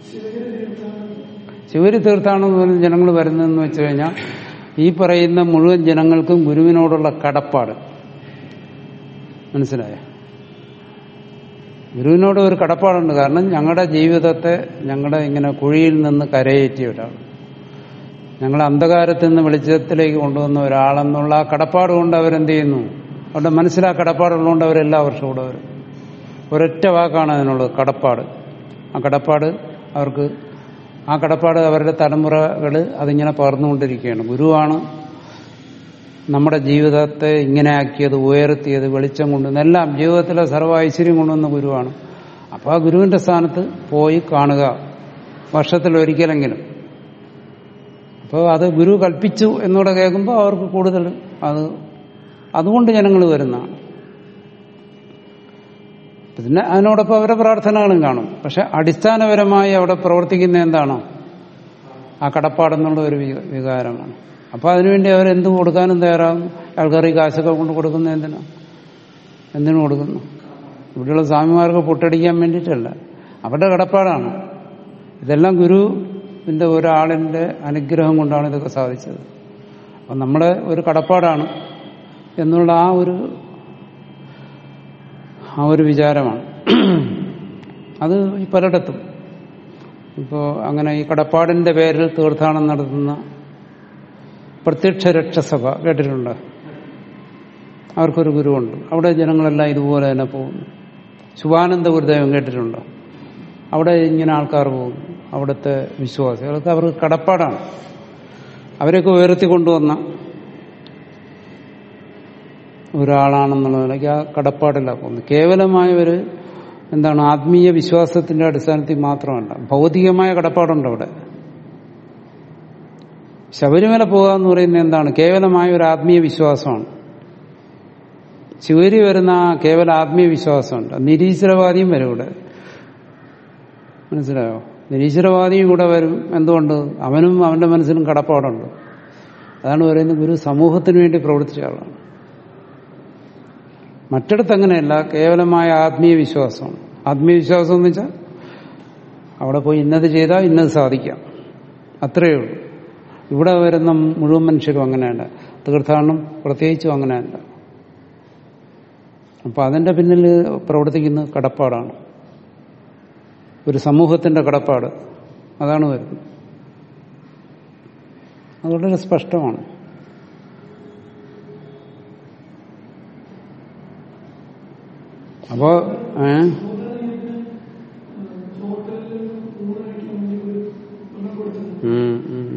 ശിവരി തീർത്ഥാണെന്ന് പറഞ്ഞ് ജനങ്ങൾ വരുന്നതെന്ന് വെച്ച് കഴിഞ്ഞാൽ ഈ പറയുന്ന മുഴുവൻ ജനങ്ങൾക്കും ഗുരുവിനോടുള്ള കടപ്പാട് മനസ്സിലായോ ഗുരുവിനോട് ഒരു കടപ്പാടുണ്ട് കാരണം ഞങ്ങളുടെ ജീവിതത്തെ ഞങ്ങളുടെ ഇങ്ങനെ കുഴിയിൽ നിന്ന് കരയേറ്റിയ ഒരാൾ ഞങ്ങളെ അന്ധകാരത്തിൽ നിന്ന് വെളിച്ചത്തിലേക്ക് കൊണ്ടുവന്ന ഒരാളെന്നുള്ള ആ കടപ്പാട് കൊണ്ട് അവരെന്ത് ചെയ്യുന്നു അവരുടെ മനസ്സിലാ കടപ്പാടുള്ളതുകൊണ്ട് അവരെല്ലാ വർഷവും കൂടെ വരും ഒരൊറ്റ വാക്കാണ് അതിനുള്ളത് കടപ്പാട് ആ കടപ്പാട് അവർക്ക് ആ കടപ്പാട് അവരുടെ തലമുറകൾ അതിങ്ങനെ പകർന്നുകൊണ്ടിരിക്കുകയാണ് ഗുരുവാണ് നമ്മുടെ ജീവിതത്തെ ഇങ്ങനെ ആക്കിയത് ഉയർത്തിയത് വെളിച്ചം കൊണ്ടുവന്ന് എല്ലാം ജീവിതത്തിലെ സർവ്വ ഐശ്വര്യം കൊണ്ടുവന്ന ഗുരുവാണ് അപ്പോൾ ആ ഗുരുവിന്റെ സ്ഥാനത്ത് പോയി കാണുക വർഷത്തിൽ ഒരിക്കലെങ്കിലും അപ്പോൾ അത് ഗുരു കൽപ്പിച്ചു എന്നൂടെ കേൾക്കുമ്പോൾ അവർക്ക് കൂടുതൽ അത് അതുകൊണ്ട് ജനങ്ങൾ വരുന്നതാണ് പിന്നെ അതിനോടൊപ്പം അവരുടെ പ്രാർത്ഥനകളും കാണും പക്ഷെ അടിസ്ഥാനപരമായി അവിടെ പ്രവർത്തിക്കുന്ന എന്താണോ ആ കടപ്പാടെന്നുള്ള ഒരു വി- വികാരമാണ് അപ്പൊ അതിനുവേണ്ടി അവരെന്ത് കൊടുക്കാനും തയ്യാറാകും ആൾക്കാർ ഈ കാശൊക്കെ കൊണ്ട് കൊടുക്കുന്ന എന്തിനാ എന്തിനു കൊടുക്കുന്നു ഇവിടെയുള്ള സ്വാമിമാർക്ക് പൊട്ടടിക്കാൻ വേണ്ടിയിട്ടല്ല അവരുടെ കടപ്പാടാണ് ഇതെല്ലാം ഗുരുവിന്റെ ഒരാളിന്റെ അനുഗ്രഹം കൊണ്ടാണ് ഇതൊക്കെ സാധിച്ചത് അപ്പം നമ്മുടെ ഒരു കടപ്പാടാണ് എന്നുള്ള ആ ഒരു ആ ഒരു വിചാരമാണ് അത് ഈ പലയിടത്തും ഇപ്പോൾ അങ്ങനെ ഈ കടപ്പാടിന്റെ പേരിൽ തീർത്ഥാടനം നടത്തുന്ന പ്രത്യക്ഷ രക്ഷസഭ കേട്ടിട്ടുണ്ട് അവർക്കൊരു ഗുരുവുണ്ട് അവിടെ ജനങ്ങളെല്ലാം ഇതുപോലെ തന്നെ പോകുന്നു ശുഭാനന്ദ ഗുരുദേവൻ കേട്ടിട്ടുണ്ടോ അവിടെ ഇങ്ങനെ ആൾക്കാർ പോകുന്നു അവിടുത്തെ വിശ്വാസികൾക്ക് അവർക്ക് കടപ്പാടാണ് അവരെയൊക്കെ ഉയർത്തി കൊണ്ടുവന്ന ഒരാളാണെന്നുള്ള നിലയ്ക്ക് ആ കടപ്പാടില്ല പോകുന്നത് കേവലമായ ഒരു എന്താണ് ആത്മീയ വിശ്വാസത്തിന്റെ അടിസ്ഥാനത്തിൽ മാത്രമല്ല ഭൗതികമായ കടപ്പാടുണ്ട് അവിടെ ശബരിമല പോകുക എന്ന് പറയുന്നത് എന്താണ് കേവലമായ ഒരു ആത്മീയ വിശ്വാസമാണ് ശിവരി വരുന്ന ആ കേവല ആത്മീയ വിശ്വാസമുണ്ട് നിരീശ്വരവാദിയും വരും ഇവിടെ മനസ്സിലായോ നിരീശ്വരവാദിയും കൂടെ വരും എന്തുകൊണ്ട് അവനും അവന്റെ മനസ്സിലും കടപ്പാടുണ്ട് അതാണ് പറയുന്നത് ഗുരു സമൂഹത്തിന് വേണ്ടി പ്രവർത്തിച്ച ആളാണ് മറ്റിടത്ത് അങ്ങനെയല്ല കേവലമായ ആത്മീയ വിശ്വാസമാണ് ആത്മീയ വിശ്വാസം എന്ന് വെച്ചാൽ അവിടെ പോയി ഇന്നത് ചെയ്താൽ ഇന്നത് സാധിക്കാം അത്രയേ ഉള്ളൂ ഇവിടെ വരുന്ന മുഴുവൻ മനുഷ്യരും അങ്ങനെയല്ല തീർത്ഥാടനം പ്രത്യേകിച്ചും അങ്ങനെയല്ല അപ്പൊ അതിന്റെ പിന്നിൽ പ്രവർത്തിക്കുന്ന കടപ്പാടാണ് ഒരു സമൂഹത്തിന്റെ കടപ്പാട് അതാണ് വരുന്നത് അത് വളരെ സ്പഷ്ടമാണ് അപ്പോ ഏ ഉം, ഉം.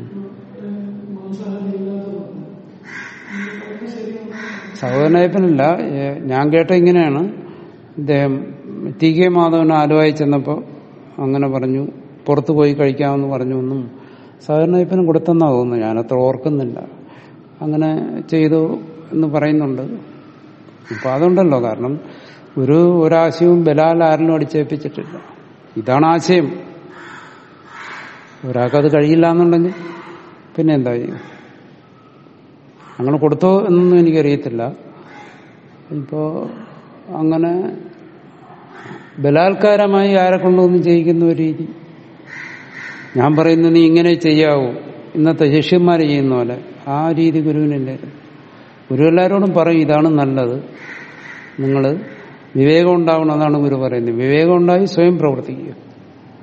സഹോദരനയപ്പനല്ല ഏ, ഞാൻ കേട്ട ഇങ്ങനെയാണ് ഇദ്ദേഹം ടി കെ മാധവൻ ആലുവായി ചെന്നപ്പോൾ അങ്ങനെ പറഞ്ഞു പുറത്തു പോയി കഴിക്കാമെന്ന് പറഞ്ഞു ഒന്നും സഹോദരനയപ്പനും കൊടുത്തെന്നാ തോന്നുന്നു ഞാനത്ര ഓർക്കുന്നില്ല അങ്ങനെ ചെയ്തു എന്ന് പറയുന്നുണ്ട് അപ്പൊ അതുണ്ടല്ലോ കാരണം ഒരു ഒരാശയവും ബലാൽ ആരിലും അടിച്ചേൽപ്പിച്ചിട്ടില്ല ഇതാണ് ആശയം ഒരാൾക്കത് കഴിയില്ല എന്നുണ്ടെങ്കിൽ പിന്നെ എന്താ ചെയ്യും അങ്ങനെ കൊടുത്തോ എന്നൊന്നും എനിക്കറിയത്തില്ല ഇപ്പോ അങ്ങനെ ബലാത്കാരമായി ആരെ കൊണ്ടൊന്നും ചെയ്യിക്കുന്ന ഒരു രീതി ഞാൻ പറയുന്നത് നീ ഇങ്ങനെ ചെയ്യാവൂ ഇന്നത്തെ ശിഷ്യന്മാർ ചെയ്യുന്ന പോലെ ആ രീതി ഗുരുവിനില്ല ഗുരു എല്ലാവരോടും പറയും ഇതാണ് നല്ലത് നിങ്ങൾ വിവേകം ഉണ്ടാവണം അതാണ് ഗുരു പറയുന്നത് വിവേകം ഉണ്ടായി സ്വയം പ്രവർത്തിക്കുക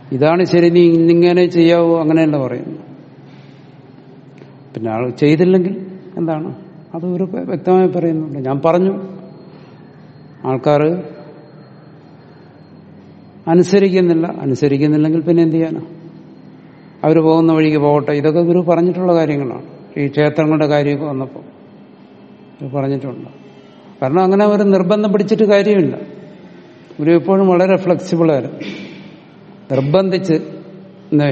ഇതാണ് ശരി നീ ഇന്നിങ്ങനെ ചെയ്യാവൂ അങ്ങനെയല്ല പറയുന്നു പിന്നെ ആൾ ചെയ്തില്ലെങ്കിൽ എന്താണ് അത് ഒരു വ്യക്തമായി പറയുന്നുണ്ട് ഞാൻ പറഞ്ഞു ആൾക്കാർ അനുസരിക്കുന്നില്ല അനുസരിക്കുന്നില്ലെങ്കിൽ പിന്നെ എന്ത് ചെയ്യാനാ അവർ പോകുന്ന വഴിക്ക് പോകട്ടെ ഇതൊക്കെ ഗുരു പറഞ്ഞിട്ടുള്ള കാര്യങ്ങളാണ് ഈ ക്ഷേത്രങ്ങളുടെ കാര്യമൊക്കെ വന്നപ്പോൾ ഗുരു പറഞ്ഞിട്ടുണ്ട് കാരണം അങ്ങനെ അവർ നിർബന്ധം പിടിച്ചിട്ട് കാര്യമില്ല ഗുരു എപ്പോഴും വളരെ ഫ്ലെക്സിബിളായിരുന്നു നിർബന്ധിച്ച് എന്തേ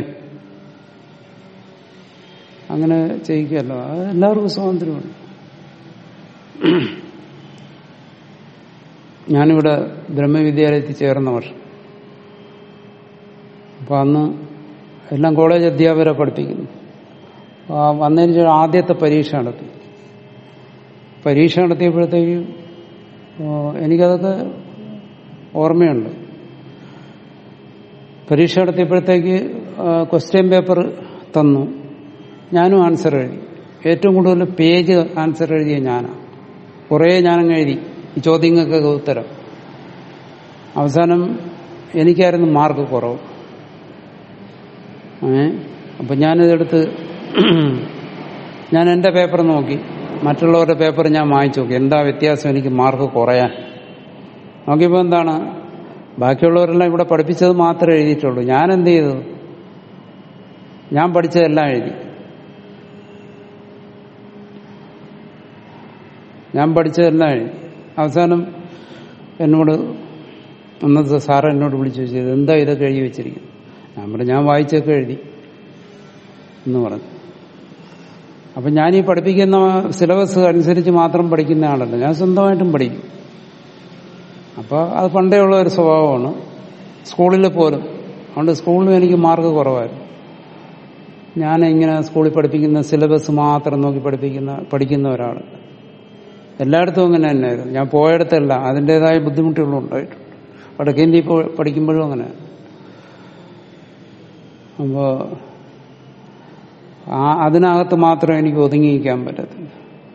അങ്ങനെ ചെയ്യിക്കല്ലോ അത് എല്ലാവർക്കും സ്വാതന്ത്ര്യമുണ്ട് ഞാനിവിടെ ബ്രഹ്മവിദ്യാലയത്തിൽ ചേർന്ന വർഷം അപ്പൊ അന്ന് എല്ലാം കോളേജ് അധ്യാപകരെ പഠിപ്പിക്കുന്നു ആ വന്നതിന് ശേഷം ആദ്യത്തെ പരീക്ഷ നടത്തി പരീക്ഷ നടത്തിയപ്പോഴത്തേക്ക് എനിക്കതൊക്കെ ഓർമ്മയുണ്ട് പരീക്ഷ നടത്തിയപ്പോഴത്തേക്ക് ക്വസ്റ്റ്യൻ പേപ്പർ തന്നു ഞാനും ആൻസർ എഴുതി ഏറ്റവും കൂടുതൽ പേജ് ആൻസർ എഴുതിയ ഞാനാണ് കുറേ ഞാനങ്ങ് എഴുതി ഈ ചോദ്യങ്ങൾക്കൊക്കെ ഉത്തരം അവസാനം എനിക്കായിരുന്നു മാർക്ക് കുറവ് ഏ അപ്പം ഞാനിതെടുത്ത് ഞാൻ എൻ്റെ പേപ്പർ നോക്കി മറ്റുള്ളവരുടെ പേപ്പർ ഞാൻ വാങ്ങിച്ചു നോക്കി എന്താ വ്യത്യാസം എനിക്ക് മാർക്ക് കുറയാൻ നോക്കിയപ്പോൾ എന്താണ് ബാക്കിയുള്ളവരെല്ലാം ഇവിടെ പഠിപ്പിച്ചത് മാത്രമേ എഴുതിയിട്ടുള്ളൂ ഞാൻ എന്ത് ചെയ്തു ഞാൻ പഠിച്ചതെല്ലാം എഴുതി ഞാൻ പഠിച്ചതെല്ലാം എഴുതി അവസാനം എന്നോട് അന്നത്തെ സാറ് എന്നോട് വിളിച്ചു ചോദിച്ചത് എന്താ ഇതൊക്കെ എഴുതി വെച്ചിരിക്കുന്നത് ഞാൻ പറഞ്ഞു ഞാൻ വായിച്ചൊക്കെ എഴുതി എന്ന് പറഞ്ഞു അപ്പം ഞാൻ ഈ പഠിപ്പിക്കുന്ന സിലബസ് അനുസരിച്ച് മാത്രം പഠിക്കുന്ന ആളല്ല ഞാൻ സ്വന്തമായിട്ടും പഠിക്കും അപ്പോൾ അത് പണ്ടേ ഉള്ള ഒരു സ്വഭാവമാണ് സ്കൂളിൽ പോലും അതുകൊണ്ട് സ്കൂളിലും എനിക്ക് മാർക്ക് കുറവായിരുന്നു ഞാൻ ഇങ്ങനെ സ്കൂളിൽ പഠിപ്പിക്കുന്ന സിലബസ് മാത്രം നോക്കി പഠിപ്പിക്കുന്ന പഠിക്കുന്ന ഒരാൾ എല്ലായിടത്തും അങ്ങനെ തന്നെയായിരുന്നു ഞാൻ പോയിടത്തല്ല അതിൻ്റെതായ ബുദ്ധിമുട്ടുകളും ഉണ്ടായിട്ടുണ്ട് വടക്കേന്ത്യ ഇപ്പോൾ പഠിക്കുമ്പോഴും അങ്ങനെ അപ്പോൾ ആ അതിനകത്ത് മാത്രം എനിക്ക് ഒതുങ്ങിയിരിക്കാൻ പറ്റത്തില്ല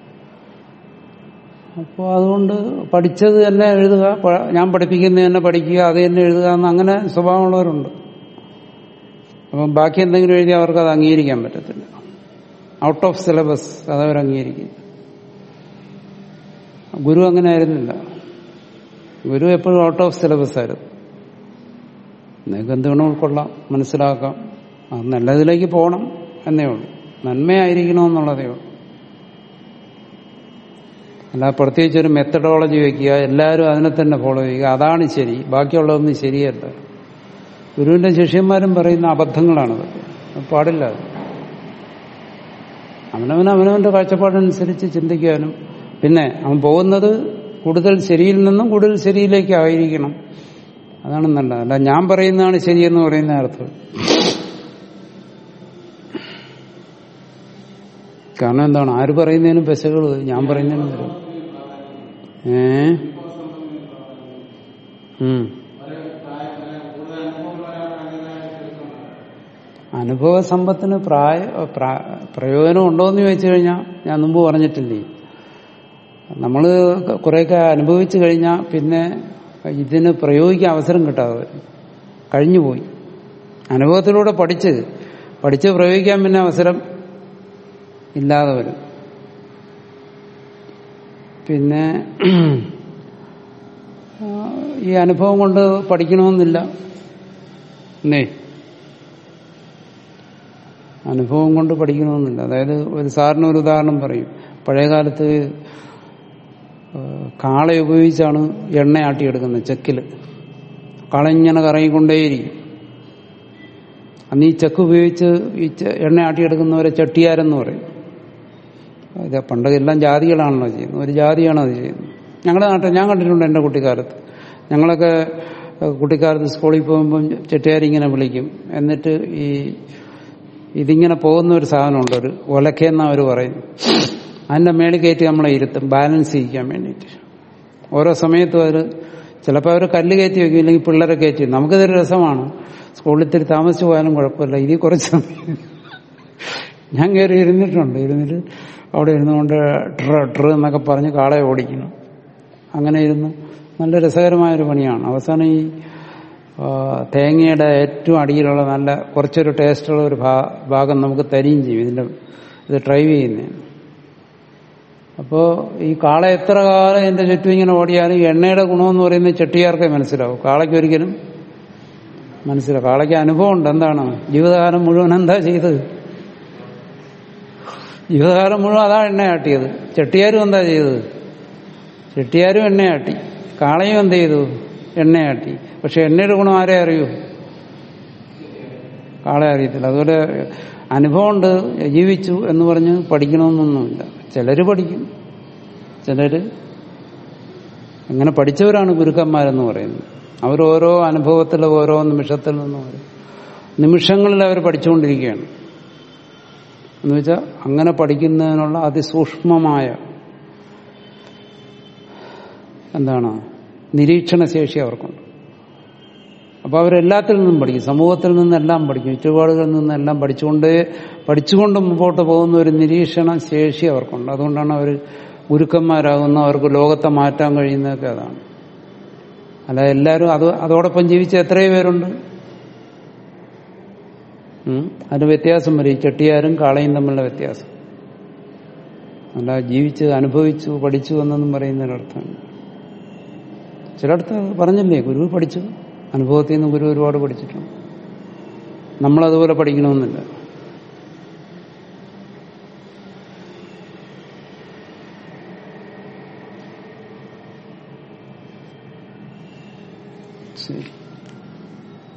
അപ്പോൾ അതുകൊണ്ട് പഠിച്ചത് തന്നെ എഴുതുക പ- ഞാൻ പഠിപ്പിക്കുന്നത് തന്നെ പഠിക്കുക അത് തന്നെ എഴുതുക എന്ന് അങ്ങനെ സ്വഭാവമുള്ളവരുണ്ട് അപ്പം ബാക്കി എന്തെങ്കിലും എഴുതി അവർക്ക് അത് അംഗീകരിക്കാൻ പറ്റത്തില്ല ഔട്ട് ഓഫ് സിലബസ് അതവർ അംഗീകരിക്കും ഗുരു അങ്ങനെ ആയിരുന്നില്ല ഗുരു എപ്പോഴും ഔട്ട് ഓഫ് സിലബസ് ആയിരുന്നു നിങ്ങൾക്ക് എന്തുവേണം ഉൾക്കൊള്ളാം മനസ്സിലാക്കാം അത് നല്ലതിലേക്ക് പോകണം എന്നേ ഉള്ളൂ നന്മയായിരിക്കണമെന്നുള്ളതേ ഉള്ളൂ അല്ല പ്രത്യേകിച്ച് ഒരു മെത്തഡോളജി വയ്ക്കുക എല്ലാവരും അതിനെ തന്നെ ഫോളോ ചെയ്യുക അതാണ് ശരി ബാക്കിയുള്ളതൊന്നും ശരിയല്ല ഗുരുവിന്റെ ശിഷ്യന്മാരും പറയുന്ന അബദ്ധങ്ങളാണത് അത് പാടില്ല അത് അവനവൻ അവനവന്റെ കാഴ്ചപ്പാടനുസരിച്ച് ചിന്തിക്കാനും പിന്നെ അവൻ പോകുന്നത് കൂടുതൽ ശരിയിൽ നിന്നും കൂടുതൽ ശരിയിലേക്ക് ആയിരിക്കണം അതാണ് നല്ലത് അല്ല ഞാൻ പറയുന്നതാണ് ശരിയെന്ന് പറയുന്ന അർത്ഥം കാരണം എന്താണ് ആര് പറയുന്നതിനും പെശകൾ ഞാൻ പറയുന്നതിനും വരും ഏ ഉം. അനുഭവ സമ്പത്തിന് പ്രായ പ്രാ- പ്രയോജനം ഉണ്ടോ എന്ന് ചോദിച്ചു കഴിഞ്ഞാൽ ഞാൻ മുമ്പ് പറഞ്ഞിട്ടില്ലേ നമ്മൾ കുറേയൊക്കെ അനുഭവിച്ചു കഴിഞ്ഞാൽ പിന്നെ ഇതിന് പ്രയോഗിക്കാൻ അവസരം കിട്ടാതെ വരും കഴിഞ്ഞുപോയി അനുഭവത്തിലൂടെ പഠിച്ച് പഠിച്ച് പ്രയോഗിക്കാൻ പിന്നെ അവസരം ഇല്ലാതെ വരും പിന്നെ ആ, ഈ അനുഭവം കൊണ്ട് പഠിക്കണമെന്നില്ല എന്നേ അനുഭവം കൊണ്ട് പഠിക്കണമെന്നില്ല അതായത് ഒരു സാറിന് ഒരു ഉദാഹരണം പറയും പഴയകാലത്ത് ആ, കാള ഉപയോഗിച്ചാണ് എണ്ണ ആട്ടിയെടുക്കുന്നത് ചെക്കില് കാള ഇങ്ങനെ കറങ്ങിക്കൊണ്ടേയിരിക്കും അന്ന് ഈ ചെക്ക് ഉപയോഗിച്ച് ഈ ചെ- എണ്ണ ആട്ടിയെടുക്കുന്നവരെ ചട്ടിയാരെന്ന് പറയും ഇത് പണ്ടൊക്കെ എല്ലാം ജാതികളാണല്ലോ ചെയ്യുന്നത് ഒരു ജാതിയാണ് അത് ചെയ്യുന്നത് ഞങ്ങളുടെ നാട്ടിൽ ഞാൻ കണ്ടിട്ടുണ്ട് എൻ്റെ കുട്ടിക്കാലത്ത് ഞങ്ങളൊക്കെ ഏഹ്, കുട്ടിക്കാലത്ത് സ്കൂളിൽ പോകുമ്പം ചെട്ടിയാരിങ്ങനെ വിളിക്കും എന്നിട്ട് ഈ ഇതിങ്ങനെ പോകുന്ന ഒരു സാധനമുണ്ട് ഒരു ഒലക്കെന്ന അവർ പറയുന്നു അതിൻ്റെ മേളിൽ കയറ്റി നമ്മളെ ഇരുത്തും ബാലൻസ് ചെയ്യിക്കാൻ വേണ്ടിയിട്ട് ഓരോ സമയത്തും അവർ ചിലപ്പോൾ അവർ കല്ല് കയറ്റി വെക്കും ഇല്ലെങ്കിൽ പിള്ളേരെ കയറ്റി വെക്കും. നമുക്കിതൊരു രസമാണ് സ്കൂളിൽ ഇത്തിരി താമസിച്ചു പോയാലും കുഴപ്പമില്ല ഇനി കുറച്ച് സമയം ഞാൻ കയറി ഇരുന്നിട്ടുണ്ട് ഇരുന്നിട്ട് അവിടെ ഇരുന്നുകൊണ്ട് ട്ര ട്ര എന്നൊക്കെ പറഞ്ഞ് കാളയെ ഓടിക്കണം അങ്ങനെ ഇരുന്ന് നല്ല രസകരമായൊരു പണിയാണ് അവസാനം ഈ ആ, തേങ്ങയുടെ ഏറ്റവും അടിയിലുള്ള നല്ല കുറച്ചൊരു ടേസ്റ്റുള്ള ഒരു ഭാ- ഭാഗം നമുക്ക് തരികയും ചെയ്യും ഇതിന്റെ ഇത് ഡ്രൈവ് ചെയ്യുന്നതിന് അപ്പോൾ ഈ കാള എത്ര കാലം എന്റെ ചുറ്റും ഇങ്ങനെ ഓടിയാലും ഈ എണ്ണയുടെ ഗുണമെന്ന് പറയുന്നത് ചെട്ടിയാർക്കേ മനസ്സിലാവും കാളയ്ക്ക് ഒരിക്കലും മനസ്സിലാവും കാളയ്ക്ക് അനുഭവം ഉണ്ട് എന്താണ് ജീവിതകാലം മുഴുവൻ എന്താ ചെയ്തത് ജീവിതകാലം മുഴുവൻ അതാ എണ്ണയാട്ടിയത് ചെട്ടിയാരും എന്താ ചെയ്തത് ചെട്ടിയാരും എണ്ണയാട്ടി കാളയും എന്ത് ചെയ്തു എണ്ണയാട്ടി പക്ഷെ എണ്ണയുടെ ഗുണം ആരെ അറിയൂ കാളെ അറിയത്തില്ല അതുപോലെ അനുഭവമുണ്ട് ജീവിച്ചു എന്ന് പറഞ്ഞ് പഠിക്കണമെന്നൊന്നുമില്ല ചിലര് പഠിക്കും ചിലര് അങ്ങനെ പഠിച്ചവരാണ് ഗുരുക്കന്മാരെന്ന് പറയുന്നത് അവർ ഓരോ അനുഭവത്തിൽ ഓരോ നിമിഷത്തിൽ നിന്നും ഓരോ നിമിഷങ്ങളിൽ അവർ പഠിച്ചുകൊണ്ടിരിക്കുകയാണ് എന്ന് വെച്ചാൽ അങ്ങനെ പഠിക്കുന്നതിനുള്ള അതിസൂക്ഷ്മമായ എന്താണ് നിരീക്ഷണ ശേഷി അവർക്കുണ്ട് അപ്പൊ അവരെല്ലാത്തിൽ നിന്നും പഠിക്കും സമൂഹത്തിൽ നിന്നെല്ലാം പഠിക്കും ചുറ്റുപാടുകളിൽ നിന്നെല്ലാം പഠിച്ചുകൊണ്ട് പഠിച്ചുകൊണ്ട് മുമ്പോട്ട് പോകുന്ന ഒരു നിരീക്ഷണ ശേഷി അവർക്കുണ്ട് അതുകൊണ്ടാണ് അവർ ഗുരുക്കന്മാരാകുന്ന അവർക്ക് ലോകത്തെ മാറ്റാൻ കഴിയുന്നതൊക്കെ അതാണ് അല്ല എല്ലാവരും അത് അതോടൊപ്പം ജീവിച്ച എത്രയോ പേരുണ്ട് ഉം. അതിന് വ്യത്യാസം വരും ഈ ചെട്ടിയാരും കാളയും തമ്മിലുള്ള വ്യത്യാസം അല്ല ജീവിച്ച് അനുഭവിച്ചു പഠിച്ചു എന്നൊന്നും പറയുന്നതിനർത്ഥമാണ് ചിലയിടത്ത് പറഞ്ഞില്ലേ ഗുരു പഠിച്ചു അനുഭവത്തിൽ നിന്ന് ഗുരു ഒരുപാട് പഠിച്ചിട്ടുണ്ട് നമ്മളതുപോലെ പഠിക്കണമെന്നില്ല ശരി